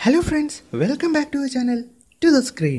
Hello friends welcome back to channel to the screen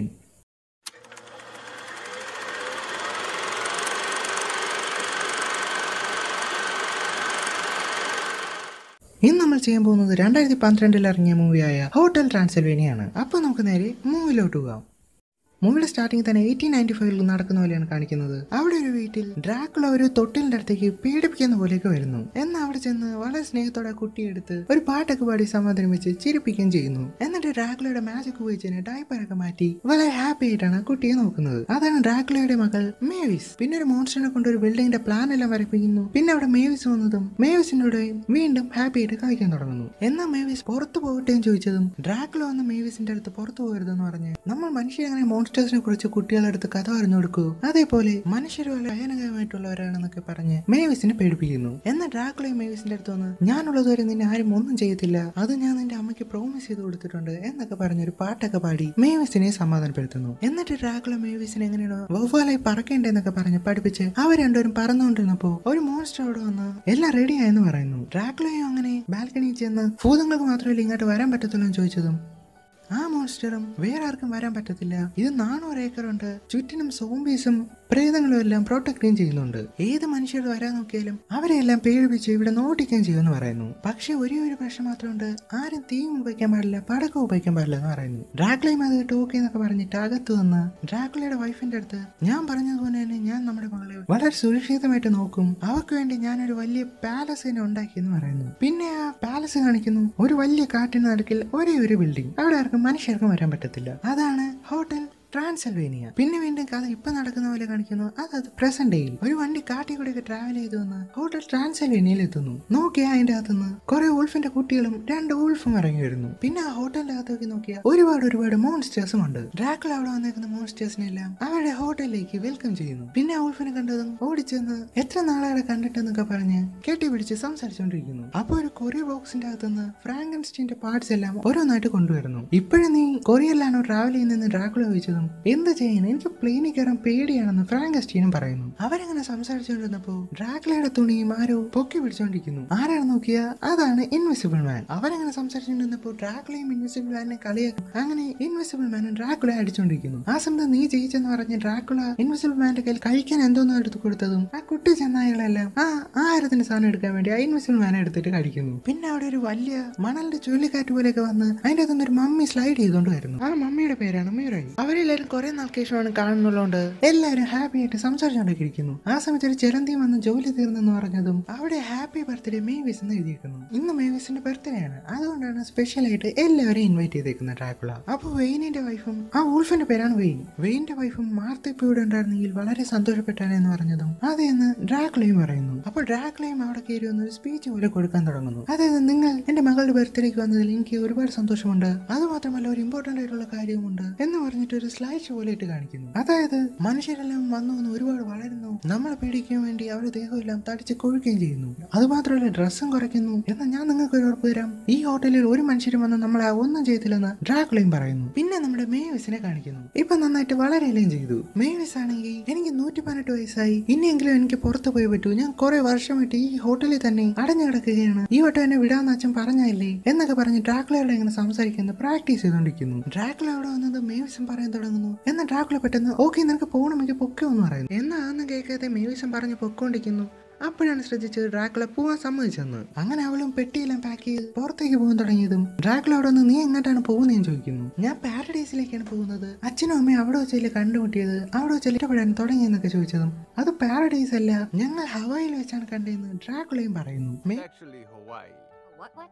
ഇന്ന് നമ്മൾ ചെയ്യാൻ പോകുന്നത് രണ്ടായിരത്തി പന്ത്രണ്ടിൽ ഇറങ്ങിയ മൂവിയായ ഹോട്ടൽ ട്രാൻസിൽവേനിയാണ് അപ്പോൾ നമുക്ക് നേരെ മൂവിലോട്ട് പോകാം മൂവിയുടെ സ്റ്റാർട്ടിങ് തന്നെ എയ്റ്റീൻ നയൻറ്റി ഫൈവിൽ നടക്കുന്ന പോലെയാണ് കാണിക്കുന്നത് അവിടെ ഒരു വീട്ടിൽ ഡ്രാക്കുള ഒരു തൊട്ടിലിന്റെ അടുത്തേക്ക് പീഡിപ്പിക്കുന്ന പോലെയൊക്കെ വരുന്നു എന്നാൽ അവിടെ ചെന്ന് വളരെ സ്നേഹത്തോടെ കുട്ടിയെടുത്ത് ഒരു പാട്ടൊക്കെ പാടി സമാധാനം വെച്ച് ചിരിപ്പിക്കുകയും ചെയ്യുന്നു എന്നിട്ട് ഡ്രാക്കുളയുടെ മാജിക് ഉപയോഗിച്ചതിന് ഡയപ്പറൊക്കെ മാറ്റി വളരെ ഹാപ്പി ആയിട്ടാണ് കുട്ടിയെ നോക്കുന്നത് അതാണ് ഡ്രാക്കുളയുടെ മകൾ മേവിസ് പിന്നെ ഒരു മോൺസ്റ്ററിനെ കൊണ്ട് ഒരു ബിൽഡിങ്ങിന്റെ പ്ലാൻ എല്ലാം വരപ്പിക്കുന്നു പിന്നെ അവിടെ മേവിസ് വന്നതും മേവിസിനോടെയും വീണ്ടും ഹാപ്പി ആയിട്ട് കളിക്കാൻ തുടങ്ങുന്നു എന്നാൽ മേവിസ് പുറത്തു പോകട്ടെ എന്ന് ചോദിച്ചതും ഡ്രാക്കുള വന്ന് മേവിസിന്റെ അടുത്ത് പുറത്തു പോകരുതെന്ന് പറഞ്ഞ് നമ്മൾ മനുഷ്യർ അങ്ങനെ മോൺസ്റ്റേഴ്സിനെ കുറിച്ച് കുട്ടികളുടെ അടുത്ത് കഥ പറഞ്ഞു കൊടുക്കൂ അതേപോലെ മനുഷ്യർ വളരെ ഭയാനകമായിട്ടുള്ളവരാണെന്നൊക്കെ പറഞ്ഞ് മേവിസിനെ പേടിപ്പിക്കുന്നു എന്നാൽ ഡ്രാക്കുളയും മേവിസിന്റെ അടുത്ത് വന്ന് ഞാനുള്ളത് വരെ നിന്നെ ആരും ഒന്നും ചെയ്യത്തില്ല അത് ഞാൻ നിന്റെ അമ്മയ്ക്ക് പ്രോമിസ് ചെയ്ത് കൊടുത്തിട്ടുണ്ട് എന്നൊക്കെ പറഞ്ഞൊരു പാട്ടൊക്കെ പാടി മേവിസിനെ സമാധാനപ്പെടുത്തുന്നു എന്നിട്ട് ഡ്രാക്കുള മേവിസിനെ എങ്ങനെയാണോ വവ്വാലായി പറക്കേണ്ടതെന്നൊക്കെ പറഞ്ഞ് പഠിപ്പിച്ച് അവർ രണ്ടുപേരും പറന്നുകൊണ്ടിരുന്നപ്പോ ഒരു മോൺസ്റ്റർ അവിടെ വന്ന് എല്ലാം റെഡിയായെന്ന് പറയുന്നു ഡ്രാക്കുളയും അങ്ങനെ ബാൽക്കണിയിൽ ചെന്ന് ഭൂതങ്ങൾക്ക് മാത്രമല്ല ഇങ്ങോട്ട് വരാൻ പറ്റത്തുള്ളൂ എന്ന് ചോദിച്ചതും ആ മോൺസ്റ്ററും വേറെ ആർക്കും വരാൻ പറ്റത്തില്ല ഇത് നാനൂറ് ഏക്കറുണ്ട് ചുറ്റിനും സോംബീസും പ്രേതങ്ങളും എല്ലാം പ്രൊട്ടക്റ്റും ചെയ്യുന്നുണ്ട് ഏത് മനുഷ്യർ വരാൻ നോക്കിയാലും അവരെല്ലാം പേടിപ്പിച്ച് ഇവിടെ നോട്ടിക്കുകയും ചെയ്യുമെന്ന് പറയുന്നു പക്ഷെ ഒരേ ഒരു പ്രശ്നം മാത്രമുണ്ട് ആരും തീയും ഉപയോഗിക്കാൻ പാടില്ല പടക്കം ഉപയോഗിക്കാൻ പാടില്ല എന്ന് പറയുന്നു ഡ്രാക്കുളയും അത് കേട്ട് ഓക്കെ എന്നൊക്കെ പറഞ്ഞിട്ട് അകത്ത് വന്ന് ഡ്രാക്കുളയുടെ വൈഫിന്റെ അടുത്ത് ഞാൻ പറഞ്ഞതുപോലെ തന്നെ ഞാൻ നമ്മുടെ മകളെ വളരെ സുരക്ഷിതമായിട്ട് നോക്കും അവർക്ക് വേണ്ടി ഞാനൊരു വലിയ പാലസ് തന്നെ ഉണ്ടാക്കിയെന്ന് പറയുന്നു പിന്നെ ആ പാലസ് കാണിക്കുന്നു ഒരു വലിയ കാട്ടിന് നടുക്കിൽ ഒരേ ഒരു ബിൽഡിംഗ് അവിടെ ആർക്കും മനുഷ്യർക്കും വരാൻ പറ്റത്തില്ല അതാണ് ഹോട്ടൽ ട്രാൻസൽവേനിയ പിന്നെ വീണ്ടും കഥ ഇപ്പൊ നടക്കുന്ന പോലെ കാണിക്കുന്നു അതത് പ്രസന്റ് ഡേയിൽ ഒരു വണ്ടി കാട്ടി കൂടെയൊക്കെ ട്രാവൽ ചെയ്തു വന്ന് ഹോട്ടൽ ട്രാൻസൽവേനിയയിൽ എത്തുന്നു നോക്കിയാ അതിന്റെ അകത്തുനിന്ന് കുറെ ഉൾഫിന്റെ കുട്ടികളും രണ്ട് ഉൾഫും ഇറങ്ങി വരുന്നു പിന്നെ ആ ഹോട്ടലിന്റെ അകത്തേക്ക് നോക്കിയാൽ ഒരുപാട് ഒരുപാട് മോൺസ്റ്റേഴ്സും ഉണ്ട് ഡ്രാക്കുള അവിടെ വന്നേക്കുന്ന മോൺസ്റ്റേഴ്സിനെല്ലാം അവരുടെ ഹോട്ടലിലേക്ക് വെൽക്കം ചെയ്യുന്നു പിന്നെ ആ ഉൾഫിനെ കണ്ടതും ഓടിച്ചെന്ന് എത്ര നാളെ കണ്ടിട്ടെന്നൊക്കെ പറഞ്ഞ് കെട്ടിപ്പിടിച്ച് സംസാരിച്ചുകൊണ്ടിരിക്കുന്നു അപ്പൊ ഒരു കൊറിയർ ബോക്സിന്റെ അകത്തുനിന്ന് ഫ്രാങ്കൻസ്റ്റീന്റെ പാർട്സ് എല്ലാം ഓരോന്നായിട്ട് കൊണ്ടുവരുന്നു ഇപ്പോഴും നീ കൊറിയറിലാണോ ട്രാവൽ ചെയ്യുന്നതെന്ന് ഡ്രാക്കുള ചോദിച്ചതും എന്ത് ചെയ്യാൻ എനിക്ക് പ്ലെയിനിൽ കയറാൻ പേടിയാണെന്ന് ഫ്രാങ്കസ്റ്റീനും പറയുന്നു അവരങ്ങനെ സംസാരിച്ചുകൊണ്ടിരുന്നപ്പോ ഡ്രാക്കുളയുടെ തുണിയും ആരോ പൊക്കി പിടിച്ചോണ്ടിരിക്കുന്നു ആരാണ് നോക്കിയ അതാണ് ഇൻവിസിബിൾ മാൻ അവരങ്ങനെ സംസാരിച്ചുകൊണ്ടിരുന്നപ്പോ ഡ്രാക്കുളയും ഇൻവിസിബിൾ മാനിനെ കളിയാക്കും അങ്ങനെ ഇൻവിസിബിൾ മാനും ഡ്രാക്കുള അടിച്ചോണ്ടിരിക്കുന്നു ആ സമയത്ത് നീ ജയിച്ചെന്ന് പറഞ്ഞ് ഡ്രാക്കുള ഇൻവിസിബിൾ മാന്റെ കയ്യിൽ കഴിക്കാൻ എന്തോന്നോ എടുത്ത് കൊടുത്തതും ആ കുട്ടി ചെന്നായകളെല്ലാം ആ ആഹാരത്തിന്റെ സാധനം എടുക്കാൻ വേണ്ടി ആ ഇൻവിസിബിൾ മാനെ എടുത്തിട്ട് കഴിക്കുന്നു പിന്നെ അവിടെ ഒരു വലിയ മണലിന്റെ ചുഴലിക്കാറ്റ് പോലെയൊക്കെ വന്ന് അതിന്റെ അകത്തുനിന്ന് ഒരു മമ്മി സ്ലൈഡ് ചെയ്തുകൊണ്ട് വരുന്നു ആ മമ്മിയുടെ പേരാണ് മയൂരായി അവരെല്ലാവരും കുറെ നാൾ ശേഷമാണ് കാണുന്നുള്ളതുകൊണ്ട് എല്ലാവരും ഹാപ്പി ആയിട്ട് സംസാരിച്ചുകൊണ്ടിരിക്കുന്നു ആ സമയത്ത് ഒരു ചിലന്തിയും വന്ന് ജോലി തീർന്നെന്ന് പറഞ്ഞതും അവിടെ ഹാപ്പി ബർത്ത്ഡേ മേവിസ് എന്ന് എഴുതിയിരിക്കുന്നു ഇന്ന് മേവിസിന്റെ ബർത്ത്ഡേ ആണ് അതുകൊണ്ടാണ് സ്പെഷ്യൽ ആയിട്ട് എല്ലാവരും ഇൻവൈറ്റ് ചെയ്തേക്കുന്നത് ഡ്രാക്കുള അപ്പൊ വെയിനിന്റെ വൈഫും ആ വൂൾഫിന്റെ പേരാണ് വെയിൻ വെയിന്റെ വൈഫും മാർത്ത ഇപ്പൊ ഇവിടെ ഉണ്ടായിരുന്നെങ്കിൽ വളരെ സന്തോഷപ്പെട്ടാനെന്ന് പറഞ്ഞതും അതെന്ന് ഡ്രാക്കുളയും പറയുന്നു അപ്പോൾ ഡ്രാക്കുളയും അവിടെ കയറി വന്ന് ഒരു സ്പീച്ച് പോലെ കൊടുക്കാൻ തുടങ്ങുന്നു അതായത് നിങ്ങൾ എന്റെ മകളുടെ ബർത്ത്ഡേക്ക് വന്നതിൽ എനിക്ക് ഒരുപാട് സന്തോഷമുണ്ട് അത് മാത്രമല്ല ഒരു ഇമ്പോർട്ടന്റ് ആയിട്ടുള്ള കാര്യമുണ്ട് എന്ന് പറഞ്ഞിട്ട് ഒരു സ്ലൈഡ് ഷോ പോലെ ഇട്ട് കാണിക്കുന്നു അതായത് മനുഷ്യരെല്ലാം വന്നു വന്ന് ഒരുപാട് വളരുന്നു നമ്മളെ പേടിക്കാൻ വേണ്ടി അവരുടെ ദേഹമെല്ലാം തടിച്ച് കൊഴുക്കുകയും ചെയ്യുന്നു അതുമാത്രമല്ല ഡ്രസ്സും കുറയ്ക്കുന്നു എന്നാൽ ഞാൻ നിങ്ങൾക്ക് ഒരു ഉറപ്പ് തരാം ഈ ഹോട്ടലിൽ ഒരു മനുഷ്യരും വന്ന് നമ്മളെ ഒന്നും ചെയ്തില്ലെന്ന് ഡ്രാക്കുളയും പറയുന്നു പിന്നെ നമ്മുടെ മേവിസിനെ കാണിക്കുന്നു ഇപ്പൊ നന്നായിട്ട് വളരെയല്ലേ ചെയ്തു മേവിസ് ആണെങ്കിൽ എനിക്ക് നൂറ്റി പതിനെട്ട് വയസ്സായി ഇനിയെങ്കിലും എനിക്ക് പുറത്തു പോയി പറ്റൂ ഞാൻ കുറെ വർഷമായിട്ട് ഈ ഹോട്ടലിൽ തന്നെ അടഞ്ഞു കിടക്കുകയാണ് ഈ വട്ടം എന്നെ വിടാന്ന് അച്ഛൻ പറഞ്ഞല്ലേ എന്നൊക്കെ പറഞ്ഞ് ഡ്രാക്കുളയോട് ഇങ്ങനെ സംസാരിക്കുന്നത് പ്രാക്ടീസ് ചെയ്തുകൊണ്ടിരിക്കുന്നു ഡ്രാക്കുള അവിടെ വന്നത് മേവിസം പറയാൻ തുടങ്ങുന്നു എന്നാൽ ഡ്രാക്കുള പെട്ടെന്ന് ഓക്കെ നിനക്ക് പോകണമെങ്കിൽ പൊക്കെ എന്ന് പറയുന്നു എന്നാ അന്ന് കേൾക്കാതെ മേവിസം പറഞ്ഞ് പൊക്കോണ്ടിരിക്കുന്നു അപ്പോഴാണ് ശ്രദ്ധിച്ചത് ഡ്രാക്കുള പോവാൻ സമ്മതിച്ചെന്ന് അങ്ങനെ അവളും പെട്ടിയെല്ലാം പാക്ക് ചെയ്ത് പുറത്തേക്ക് പോകാൻ തുടങ്ങിയതും ഡ്രാക്കുള അവിടെ നിന്ന് നീ എങ്ങോട്ടാണ് പോകുന്നതെന്ന് ചോദിക്കുന്നു ഞാൻ പാരഡൈസിലേക്കാണ് പോകുന്നത് അച്ഛനും അമ്മയും അവിടെ വെച്ചല്ലേ കണ്ടുമുട്ടിയത് അവിടെ വെച്ച് ഇഷ്ടപ്പെടാൻ തുടങ്ങിയെന്നൊക്കെ ചോദിച്ചതും അത് പാരഡൈസ് അല്ല ഞങ്ങൾ ഹവായിൽ വെച്ചാണ് കണ്ടതെന്ന് ഡ്രാക്കുളയും പറയുന്നു മേ- actually Hawaii. What? What?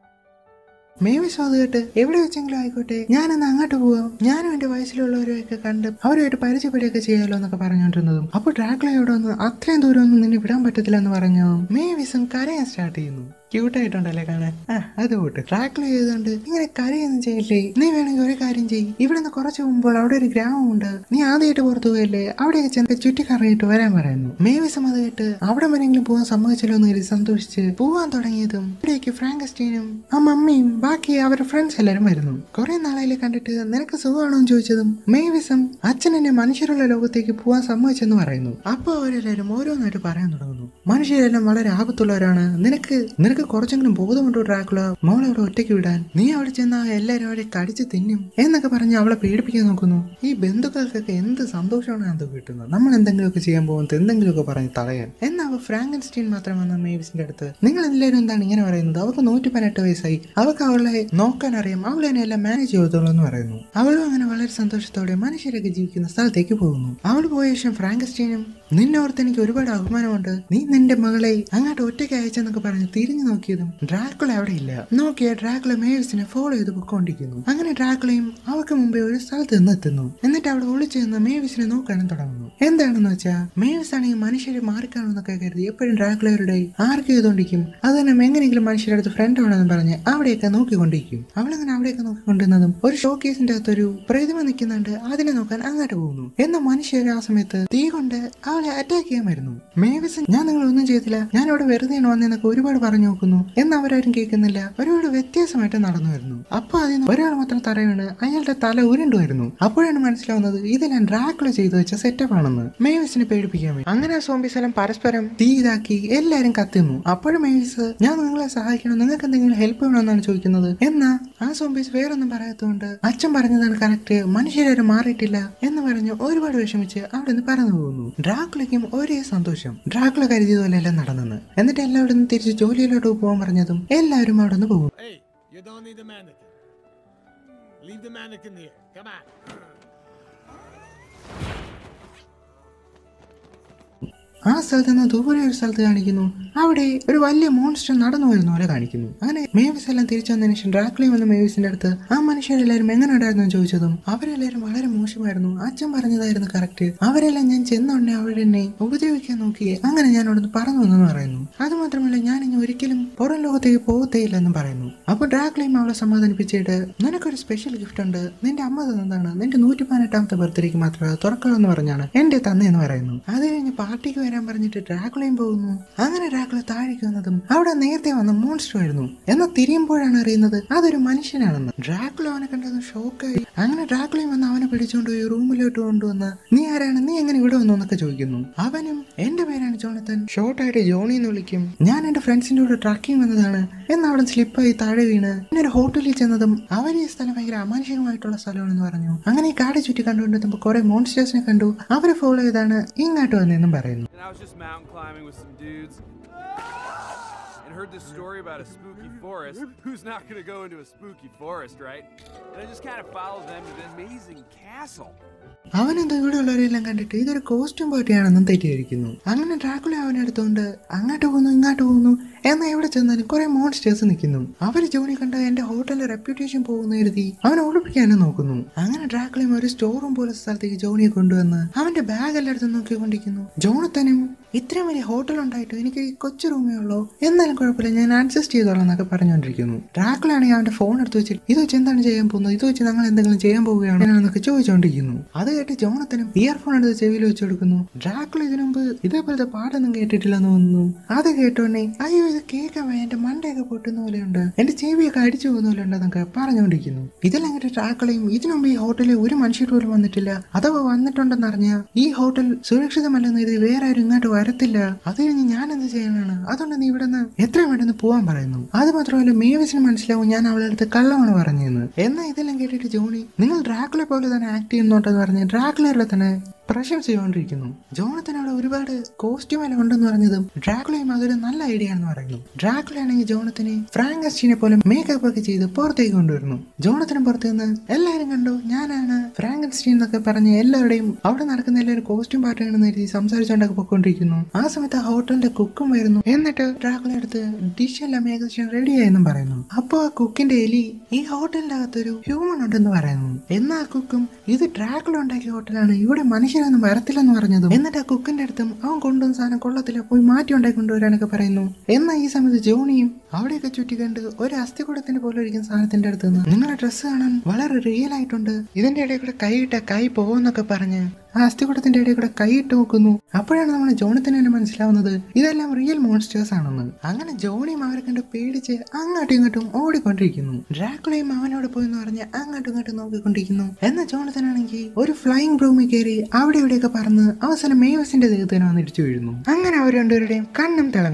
Mavis അത് കേട്ട് എവിടെ വെച്ചെങ്കിലും ആയിക്കോട്ടെ ഞാനെന്ന് അങ്ങോട്ട് പോവാം ഞാനും എന്റെ വയസ്സിലുള്ളവരെയൊക്കെ കണ്ട് അവരുമായിട്ട് പരിചയപ്പെടുകയൊക്കെ ചെയ്യാലോ എന്നൊക്കെ പറഞ്ഞുകൊണ്ടിരുന്നതും അപ്പൊ ഡ്രാക്കുളയോട് വന്ന് അത്രയും ദൂരം ഒന്നും നിന്നെ വിടാൻ പറ്റത്തില്ല എന്ന് പറഞ്ഞതും മേവിസും കരയാൻ സ്റ്റാർട്ട് ചെയ്യുന്നു ക്യൂട്ടായിട്ടുണ്ടല്ലേ കാണാൻ ആ അത് പോട്ട് ട്രാക്കിൽ ചെയ്തുകൊണ്ട് ഇങ്ങനെ കരയൊന്നും ചെയ്യില്ലേ നീ വേണമെങ്കിൽ ഒരു കാര്യം ചെയ്യ് ഇവിടെ നിന്ന് കുറച്ച് മുമ്പോൾ അവിടെ ഒരു ഗ്രാമമുണ്ട് നീ ആദ്യമായിട്ട് പുറത്തു പോയല്ലേ അവിടെയൊക്കെ ചെന്ന് ചുറ്റിക്കറങ്ങിയിട്ട് വരാൻ പറയുന്നു മേവിസം അത് കേട്ട് അവിടെ വരെങ്കിലും പോകാൻ സമ്മതിച്ചല്ലോ എന്ന് കരുതി സന്തോഷിച്ച് പോവാൻ തുടങ്ങിയതും ഇവിടേക്ക് ഫ്രാങ്കസ്റ്റീനും ആ മമ്മിയും ബാക്കി അവരുടെ ഫ്രണ്ട്സ് എല്ലാവരും വരുന്നു കുറെ നാളായില്ലേ കണ്ടിട്ട് നിനക്ക് സുഖമാണോ എന്ന് ചോദിച്ചതും മേവിസം അച്ഛൻ എന്നെ മനുഷ്യരുള്ള ലോകത്തേക്ക് പോവാൻ സമ്മതിച്ചെന്ന് പറയുന്നു അപ്പൊ അവരെല്ലാവരും ഓരോന്നായിട്ട് പറയാൻ തുടങ്ങുന്നു മനുഷ്യരെല്ലാം വളരെ ആപത്തുള്ളവരാണ് നിനക്ക് നിനക്ക് നിനക്ക് കുറച്ചെങ്കിലും ബോധമുണ്ടോ ഡ്രാക്കുള മോളെ അവിടെ ഒറ്റയ്ക്ക് വിടാൻ നീ അവിടെ ചെന്നാ എല്ലാരും അവരെ കടിച്ച് തിന്നും എന്നൊക്കെ പറഞ്ഞ് അവളെ പേടിപ്പിക്കാൻ നോക്കുന്നു ഈ ബന്ധുക്കൾക്കൊക്കെ എന്ത് സന്തോഷമാണ് അത് കിട്ടുന്നത് നമ്മൾ എന്തെങ്കിലുമൊക്കെ ചെയ്യാൻ പോകുന്നത് എന്തെങ്കിലുമൊക്കെ പറഞ്ഞ് തടയാൻ എന്നാ അവ ഫ്രാങ്കൻസ്റ്റീൻ മാത്രം വന്ന മേവിസിന്റെ അടുത്ത് നിങ്ങൾ എല്ലാവരും എന്താണ് ഇങ്ങനെ പറയുന്നത് അവൾക്ക് നൂറ്റി പതിനെട്ട് വയസ്സായി അവൾക്ക് അവളെ നോക്കാൻ അറിയാം അവൾ തന്നെ എല്ലാം മാനേജ് ചെയ്തോളൂ എന്ന് പറയുന്നു അവളും അങ്ങനെ വളരെ സന്തോഷത്തോടെ മനുഷ്യരൊക്കെ ജീവിക്കുന്ന സ്ഥലത്തേക്ക് പോകുന്നു അവൾ പോയ ശേഷം ഫ്രാങ്കസ്റ്റീനും നിന്നെ ഓർത്ത് എനിക്ക് ഒരുപാട് അഭിമാനമുണ്ട് നീ നിന്റെ മകളെ അങ്ങോട്ട് ഒറ്റയ്ക്ക് അയച്ചെന്നൊക്കെ പറഞ്ഞ് തിരിഞ്ഞു നോക്കിയതും ഡ്രാക്കുള അവിടെ ഇല്ല നോക്കിയ ഡ്രാക്കുള മേവിസിനെ ഫോളോ ചെയ്ത് പൊക്കോണ്ടിരിക്കുന്നു അങ്ങനെ ഡ്രാക്കുളയും അവൾക്ക് മുമ്പേ ഒരു സ്ഥലത്ത് നിന്ന് എത്തുന്നു എന്നിട്ട് അവിടെ ഒളിച്ചു നിന്ന് മേവിസിനെ നോക്കാനും തുടങ്ങുന്നു എന്താണെന്ന് വെച്ചാൽ മേവിസ് ആണെങ്കിൽ മനുഷ്യരെ മാറിക്കാണെന്നൊക്കെ കരുതി എപ്പോഴും ഡ്രാക്കുളയുടെ ആർക്ക് ചെയ്തോണ്ടിരിക്കും അത് തന്നെ എങ്ങനെയെങ്കിലും മനുഷ്യരുടെ അടുത്ത് ഫ്രണ്ട് ആണെന്ന് പറഞ്ഞ് അവിടെയൊക്കെ നോക്കിക്കൊണ്ടിരിക്കും അവളങ്ങനെ അവിടെയൊക്കെ നോക്കിക്കൊണ്ടിരുന്നതും ഒരു ഷോ കേസിന്റെ അകത്തൊരു പ്രതിമ നിൽക്കുന്നുണ്ട് അതിനെ നോക്കാൻ അങ്ങോട്ട് പോകുന്നു എന്നാൽ മനുഷ്യർ ആ സമയത്ത് തീ കൊണ്ട് അവളെ അറ്റാക്ക് ചെയ്യാൻ വരുന്നു മേവിസ് ഞാൻ നിങ്ങൾ ഒന്നും ചെയ്തില്ല ഞാൻ ഇവിടെ വെറുതെയാണ് വന്നതെന്നൊക്കെ ഒരുപാട് പറഞ്ഞു നോക്കുന്നു എന്ന് അവരാരും കേൾക്കുന്നില്ല ഒരുപാട് വ്യത്യാസമായിട്ട് നടന്നു വരുന്നു അപ്പൊ അതിൽ നിന്ന് ഒരാൾ മാത്രം തറ വീണ് അയാളുടെ തല ഉരുണ്ടു വരുന്നു അപ്പോഴാണ് മനസ്സിലാവുന്നത് ഇതെല്ലാം ഡ്രാക്കുള ചെയ്തു വെച്ച സെറ്റപ്പ് ആണെന്ന് മേവിസിനെ പേടിപ്പിക്കാൻ വേണ്ടി അങ്ങനെ സോംബീസ് എല്ലാം പരസ്പരം തീ ഇതാക്കി എല്ലാരും കത്തുന്നു അപ്പോഴും മേവിസ് ഞാൻ നിങ്ങളെ സഹായിക്കണം നിങ്ങൾക്ക് എന്തെങ്കിലും ഹെൽപ്പ് വേണമെന്നാണ് ചോദിക്കുന്നത് എന്നാ ആ സോംബീസ് വേറൊന്നും പറയാത്തതുകൊണ്ട് അച്ഛൻ പറഞ്ഞതാണ് കറക്റ്റ് മനുഷ്യരാരും മാറിയിട്ടില്ല എന്ന് പറഞ്ഞ് ഒരുപാട് വിഷമിച്ച് അവിടെ നിന്ന് പറന്നു പോകുന്നു ഡ്രാക്കുളയ്ക്കും ഒരേ സന്തോഷം ഡ്രാക്കുള കരുതിയതുപോലെ എല്ലാം നടന്നെന്ന് എന്നിട്ട് എല്ലാവരും നിന്ന് തിരിച്ച് ജോലിയിലോട്ട് പോകാൻ പറഞ്ഞതും എല്ലാവരും അവിടെ നിന്ന് പോകും Hey, you don't need the mannequin. Leave the mannequin here. Come on. ആ സ്ഥലത്ത് നിന്ന് ദൂരെ ഒരു സ്ഥലത്ത് കാണിക്കുന്നു അവിടെ ഒരു വലിയ മോൺസ്റ്റർ നടന്നു വരുന്ന പോലെ കാണിക്കുന്നു അങ്ങനെ മേവിസ് എല്ലാം തിരിച്ചു വന്നതിന് ശേഷം ഡ്രാക്ലി വന്ന മേവിസിന്റെ അടുത്ത് ആ മനുഷ്യരെല്ലാവരും എങ്ങനെ ഉണ്ടായിരുന്നു എന്ന് ചോദിച്ചതും അവരെല്ലാവരും വളരെ മോശമായിരുന്നു അച്ഛൻ പറഞ്ഞതായിരുന്നു കറക്റ്റ് അവരെല്ലാം ഞാൻ ചെന്നുടനെ അവരെന്നെ ഉപദ്രവിക്കാൻ നോക്കി അങ്ങനെ ഞാൻ അവിടുന്ന് പറന്നു വന്നെന്ന് പറയുന്നു അത് മാത്രമല്ല ഞാൻ ഇനി ഒരിക്കലും പുറം ലോകത്തേക്ക് പോകത്തേയില്ലെന്നും പറയുന്നു അപ്പോൾ ഡ്രാക്ലിയും അവളെ സമാധാനിപ്പിച്ചിട്ട് നിനക്കൊരു സ്പെഷ്യൽ ഗിഫ്റ്റ് ഉണ്ട് നിന്റെ അമ്മ തന്നതാണ് നിന്റെ നൂറ്റി പതിനെട്ടാമത്തെ ബർത്ത്ഡേക്ക് മാത്രമേ അത് തുറക്കാമെന്ന് പറഞ്ഞാണ് എന്റെ തന്നെയെന്ന് പറയുന്നു അത് കഴിഞ്ഞ് പാർട്ടിക്ക് വരാൻ പറഞ്ഞിട്ട് ഡ്രാക്കുളയും പോകുന്നു അങ്ങനെ ഡ്രാക്കുള താഴേക്ക് വന്നതും അവിടെ നേരത്തെ വന്ന മോൺസ്റ്റർ ആയിരുന്നു എന്നാൽ തിരിയുമ്പോഴാണ് അറിയുന്നത് അതൊരു മനുഷ്യനാണെന്ന് ഡ്രാക്കുള അവനെ കണ്ടത് ഷോക്കായി അങ്ങനെ ഡ്രാക്കുളയും വന്ന് അവനെ പിടിച്ചുകൊണ്ട് പോയി റൂമിലോട്ട് കൊണ്ടുവന്ന് നീ ആരാണ് നീ എങ്ങനെ ഇവിടെ വന്നു എന്നൊക്കെ ചോദിക്കുന്നു അവനും എന്റെ പേരാണ് ജോണത്തൻ ഷോർട്ടായിട്ട് ജോണി എന്ന് വിളിക്കും ഞാൻ എന്റെ ഫ്രണ്ട്സിന്റെ കൂടെ ട്രക്കിംഗ് വന്നതാണ് എന്ന് അവിടെ സ്ലിപ്പായി താഴെ വീണ് പിന്നെ ഒരു ഹോട്ടലിൽ ചെന്നതും അവർ ഈ സ്ഥലം ഭയങ്കര അമാനുഷികമായിട്ടുള്ള സ്ഥലമാണെന്ന് പറഞ്ഞു അങ്ങനെ ഈ കാട് ചുറ്റി കണ്ടുകൊണ്ടിരുന്നപ്പോൾ കുറെ മോൺസ്റ്റേഴ്സിനെ കണ്ടു അവരെ ഫോളോ ചെയ്താണ് ഇങ്ങോട്ട് വന്നതെന്നും പറയുന്നു And I was just mountain climbing with some dudes and heard this story about a spooky forest. Who's not going to go into a spooky forest, right? And I just kind of followed them to the amazing castle. അവനെന്തോ ഇവിടെ ഉള്ളവരെല്ലാം കണ്ടിട്ട് ഇതൊരു costume പാർട്ടിയാണെന്നും തെറ്റിദ്ധരിക്കുന്നു അങ്ങനെ Dracula അവനെ എടുത്തോണ്ട് അങ്ങോട്ട് പോകുന്നു ഇങ്ങോട്ട് പോകുന്നു എന്നാൽ എവിടെ ചെന്നാലും കുറെ മോൺസ്റ്റേഴ്സ് നിൽക്കുന്നു അവർ ജോണി കണ്ട എന്റെ ഹോട്ടലിന്റെ റെപ്യൂട്ടേഷൻ പോകുന്ന കരുതി അവനെ ഒളിപ്പിക്കാനും നോക്കുന്നു അങ്ങനെ ഡ്രാക്കുളയും ഒരു സ്റ്റോർ റൂം പോലെ സ്ഥലത്തേക്ക് ജോണിയെ കൊണ്ടുവന്ന് അവന്റെ ബാഗ് എല്ലായിടത്തും നോക്കിക്കൊണ്ടിരിക്കുന്നു ജോണത്തനും ഇത്രയും വലിയ ഹോട്ടൽ ഉണ്ടായിട്ടും എനിക്ക് ഈ കൊച്ചു റൂമേ ഉള്ളൂ എന്നാലും കുഴപ്പമില്ല ഞാൻ അഡ്ജസ്റ്റ് ചെയ്തോളാം എന്നൊക്കെ പറഞ്ഞുകൊണ്ടിരിക്കുന്നു ഡ്രാക്കുളാണെങ്കിൽ അവന്റെ ഫോൺ എടുത്ത് വെച്ചിട്ട് ഇത് വെച്ച് എന്താണ് ചെയ്യാൻ പോകുന്നത് ഇത് വെച്ച് ഞങ്ങൾ എന്തെങ്കിലും ചെയ്യാൻ പോവുകയാണോ എന്നൊക്കെ ചോദിച്ചുകൊണ്ടിരിക്കുന്നു അത് കേട്ട് ജോണത്തനും ഇയർഫോൺ എടുത്ത് ചെവിയിൽ വെച്ച് കൊടുക്കുന്നു ഡ്രാക്കുള ഇതിനു മുമ്പ് ഇതേപോലത്തെ പാട്ടൊന്നും കേട്ടിട്ടില്ലെന്ന് തോന്നുന്നു അത് കേട്ടോണ്ടേ അയ്യോ ഇത് കേൾക്കാൻ വയ്യ എന്റെ മണ്ടയൊക്കെ പൊട്ടുന്ന പോലെയുണ്ട് എന്റെ ചെവിയൊക്കെ അടിച്ചു പോകുന്ന പോലെ ഉണ്ടെന്നൊക്കെ പറഞ്ഞുകൊണ്ടിരിക്കുന്നു ഇതെല്ലാം കേട്ട് ഡ്രാക്കുളയും ഇതിനു മുമ്പ് ഈ ഹോട്ടലിൽ ഒരു മനുഷ്യർ പോലും വന്നിട്ടില്ല അഥവാ വന്നിട്ടുണ്ടെന്ന് അറിഞ്ഞാൽ ഈ ഹോട്ടൽ സുരക്ഷിതമല്ലെന്ന് ഇത് വേറെ ആരും ഇങ്ങോട്ട് വരത്തില്ല അത് കഴിഞ്ഞ് ഞാൻ എന്ത് ചെയ്യാനാണ് അതുകൊണ്ട് നീ ഇവിടെ നിന്ന് എത്രയും പെട്ടെന്ന് പോവാൻ പറയുന്നു അത് മാത്രമല്ല മേവിസിന് മനസ്സിലാവും ഞാൻ അവളുടെ അടുത്ത് കള്ളമാണ് പറഞ്ഞതെന്ന് എന്നാൽ ഇതെല്ലാം കേട്ടിട്ട് ജോണി നിങ്ങൾ ഡ്രാക്കുളെ പോലെ തന്നെ ആക്ട് ചെയ്യുന്നോട്ടെന്ന് പറഞ്ഞ് ഡ്രാക്കുലയുടെ തന്നെ പ്രശംസിച്ചുകൊണ്ടിരിക്കുന്നു ജോണത്തിന് അവിടെ ഒരുപാട് കോസ്റ്റ്യൂം എല്ലാം ഉണ്ടെന്ന് പറഞ്ഞതും ഡ്രാക്കുളയും അതൊരു നല്ല ഐഡിയ ആണെന്ന് പറയുന്നു ഡ്രാക്കുള ആണെങ്കിൽ ജോണത്തിനെ ഫ്രാങ്കസ്റ്റീനെ പോലെ മേക്കപ്പ് ഒക്കെ ചെയ്ത് പുറത്തേക്ക് കൊണ്ടുവരുന്നു ജോണത്തിന് പുറത്ത് നിന്ന് എല്ലാവരും കണ്ടു ഞാനാണ് ഫ്രാങ്കസ്റ്റീൻ എന്നൊക്കെ പറഞ്ഞ് എല്ലാവരുടെയും അവിടെ നടക്കുന്ന എല്ലാവരും കോസ്റ്റ്യൂം പാർട്ടിയാണെന്ന് കരുതി സംസാരിച്ചുകൊണ്ടൊക്കെ പൊയ്ക്കൊണ്ടിരിക്കുന്നു ആ സമയത്ത് ആ ഹോട്ടലിന്റെ കുക്കും വരുന്നു എന്നിട്ട് ഡ്രാക്കുള എടുത്ത് ഡിഷ് എല്ലാം ഏകദേശം റെഡിയായെന്നും പറയുന്നു അപ്പോൾ ആ കുക്കിന്റെ എലി ഈ ഹോട്ടലിന്റെ അകത്തൊരു ഹ്യൂമൻ ഉണ്ടെന്ന് പറയുന്നു എന്നാൽ ആ കുക്കും ഇത് ഡ്രാക്കുള ഉണ്ടാക്കിയ ഹോട്ടലാണ് ഇവിടെ മനുഷ്യരൊന്നും വരത്തില്ലെന്ന് പറഞ്ഞതും എന്നിട്ട് ആ കുക്കിന്റെ അടുത്തും അവൻ കൊണ്ടുവന്ന സാധനം കൊള്ളത്തില്ല പോയി മാറ്റി ഉണ്ടാക്കി കൊണ്ടുവരാനൊക്കെ പറയുന്നു എന്നാൽ ഈ സമയത്ത് ജോണിയും അവിടെയൊക്കെ ചുറ്റി കണ്ട് ഒരു അസ്ഥികൂടത്തിന്റെ പോലെ ഇരിക്കുന്ന സാധനത്തിന്റെ അടുത്ത് നിന്ന് നിങ്ങളുടെ ഡ്രസ്സ് കാണാൻ വളരെ റിയൽ ആയിട്ടുണ്ട് ഇതിന്റെ ഇടയിൽ കൂടെ കൈയിട്ട കൈ പോകുന്നൊക്കെ പറഞ്ഞ് ആ അസ്ഥികൂടത്തിന്റെ ഇടയിൽ കൂടെ കൈയിട്ട് നോക്കുന്നു അപ്പോഴാണ് നമ്മൾ ജോണത്തിന് തന്നെ മനസ്സിലാവുന്നത് ഇതെല്ലാം റിയൽ മോൺസ്റ്റേഴ്സ് ആണെന്ന് അങ്ങനെ ജോണിയും അവരെ കണ്ട് പേടിച്ച് അങ്ങോട്ടും ഇങ്ങോട്ടും ഓടിക്കൊണ്ടിരിക്കുന്നു ഡ്രാക്കുളയും അവനോട് പോയി എന്ന് പറഞ്ഞ് അങ്ങോട്ടും ഇങ്ങോട്ടും നോക്കിക്കൊണ്ടിരിക്കുന്നു എന്നാൽ ജോണത്തിനാണെങ്കിൽ ഒരു ഫ്ലൈയിങ് ബ്രൂമിൽ കയറി അവിടെ ഇവിടെയൊക്കെ പറന്ന് അവസാനം മേവസിന്റെ ദേഹത്തിന് വന്ന് ഇടിച്ചു വീഴുന്നു അങ്ങനെ അവർ രണ്ടുപേരുടെയും കണ്ണും തിളങ്ങുന്നു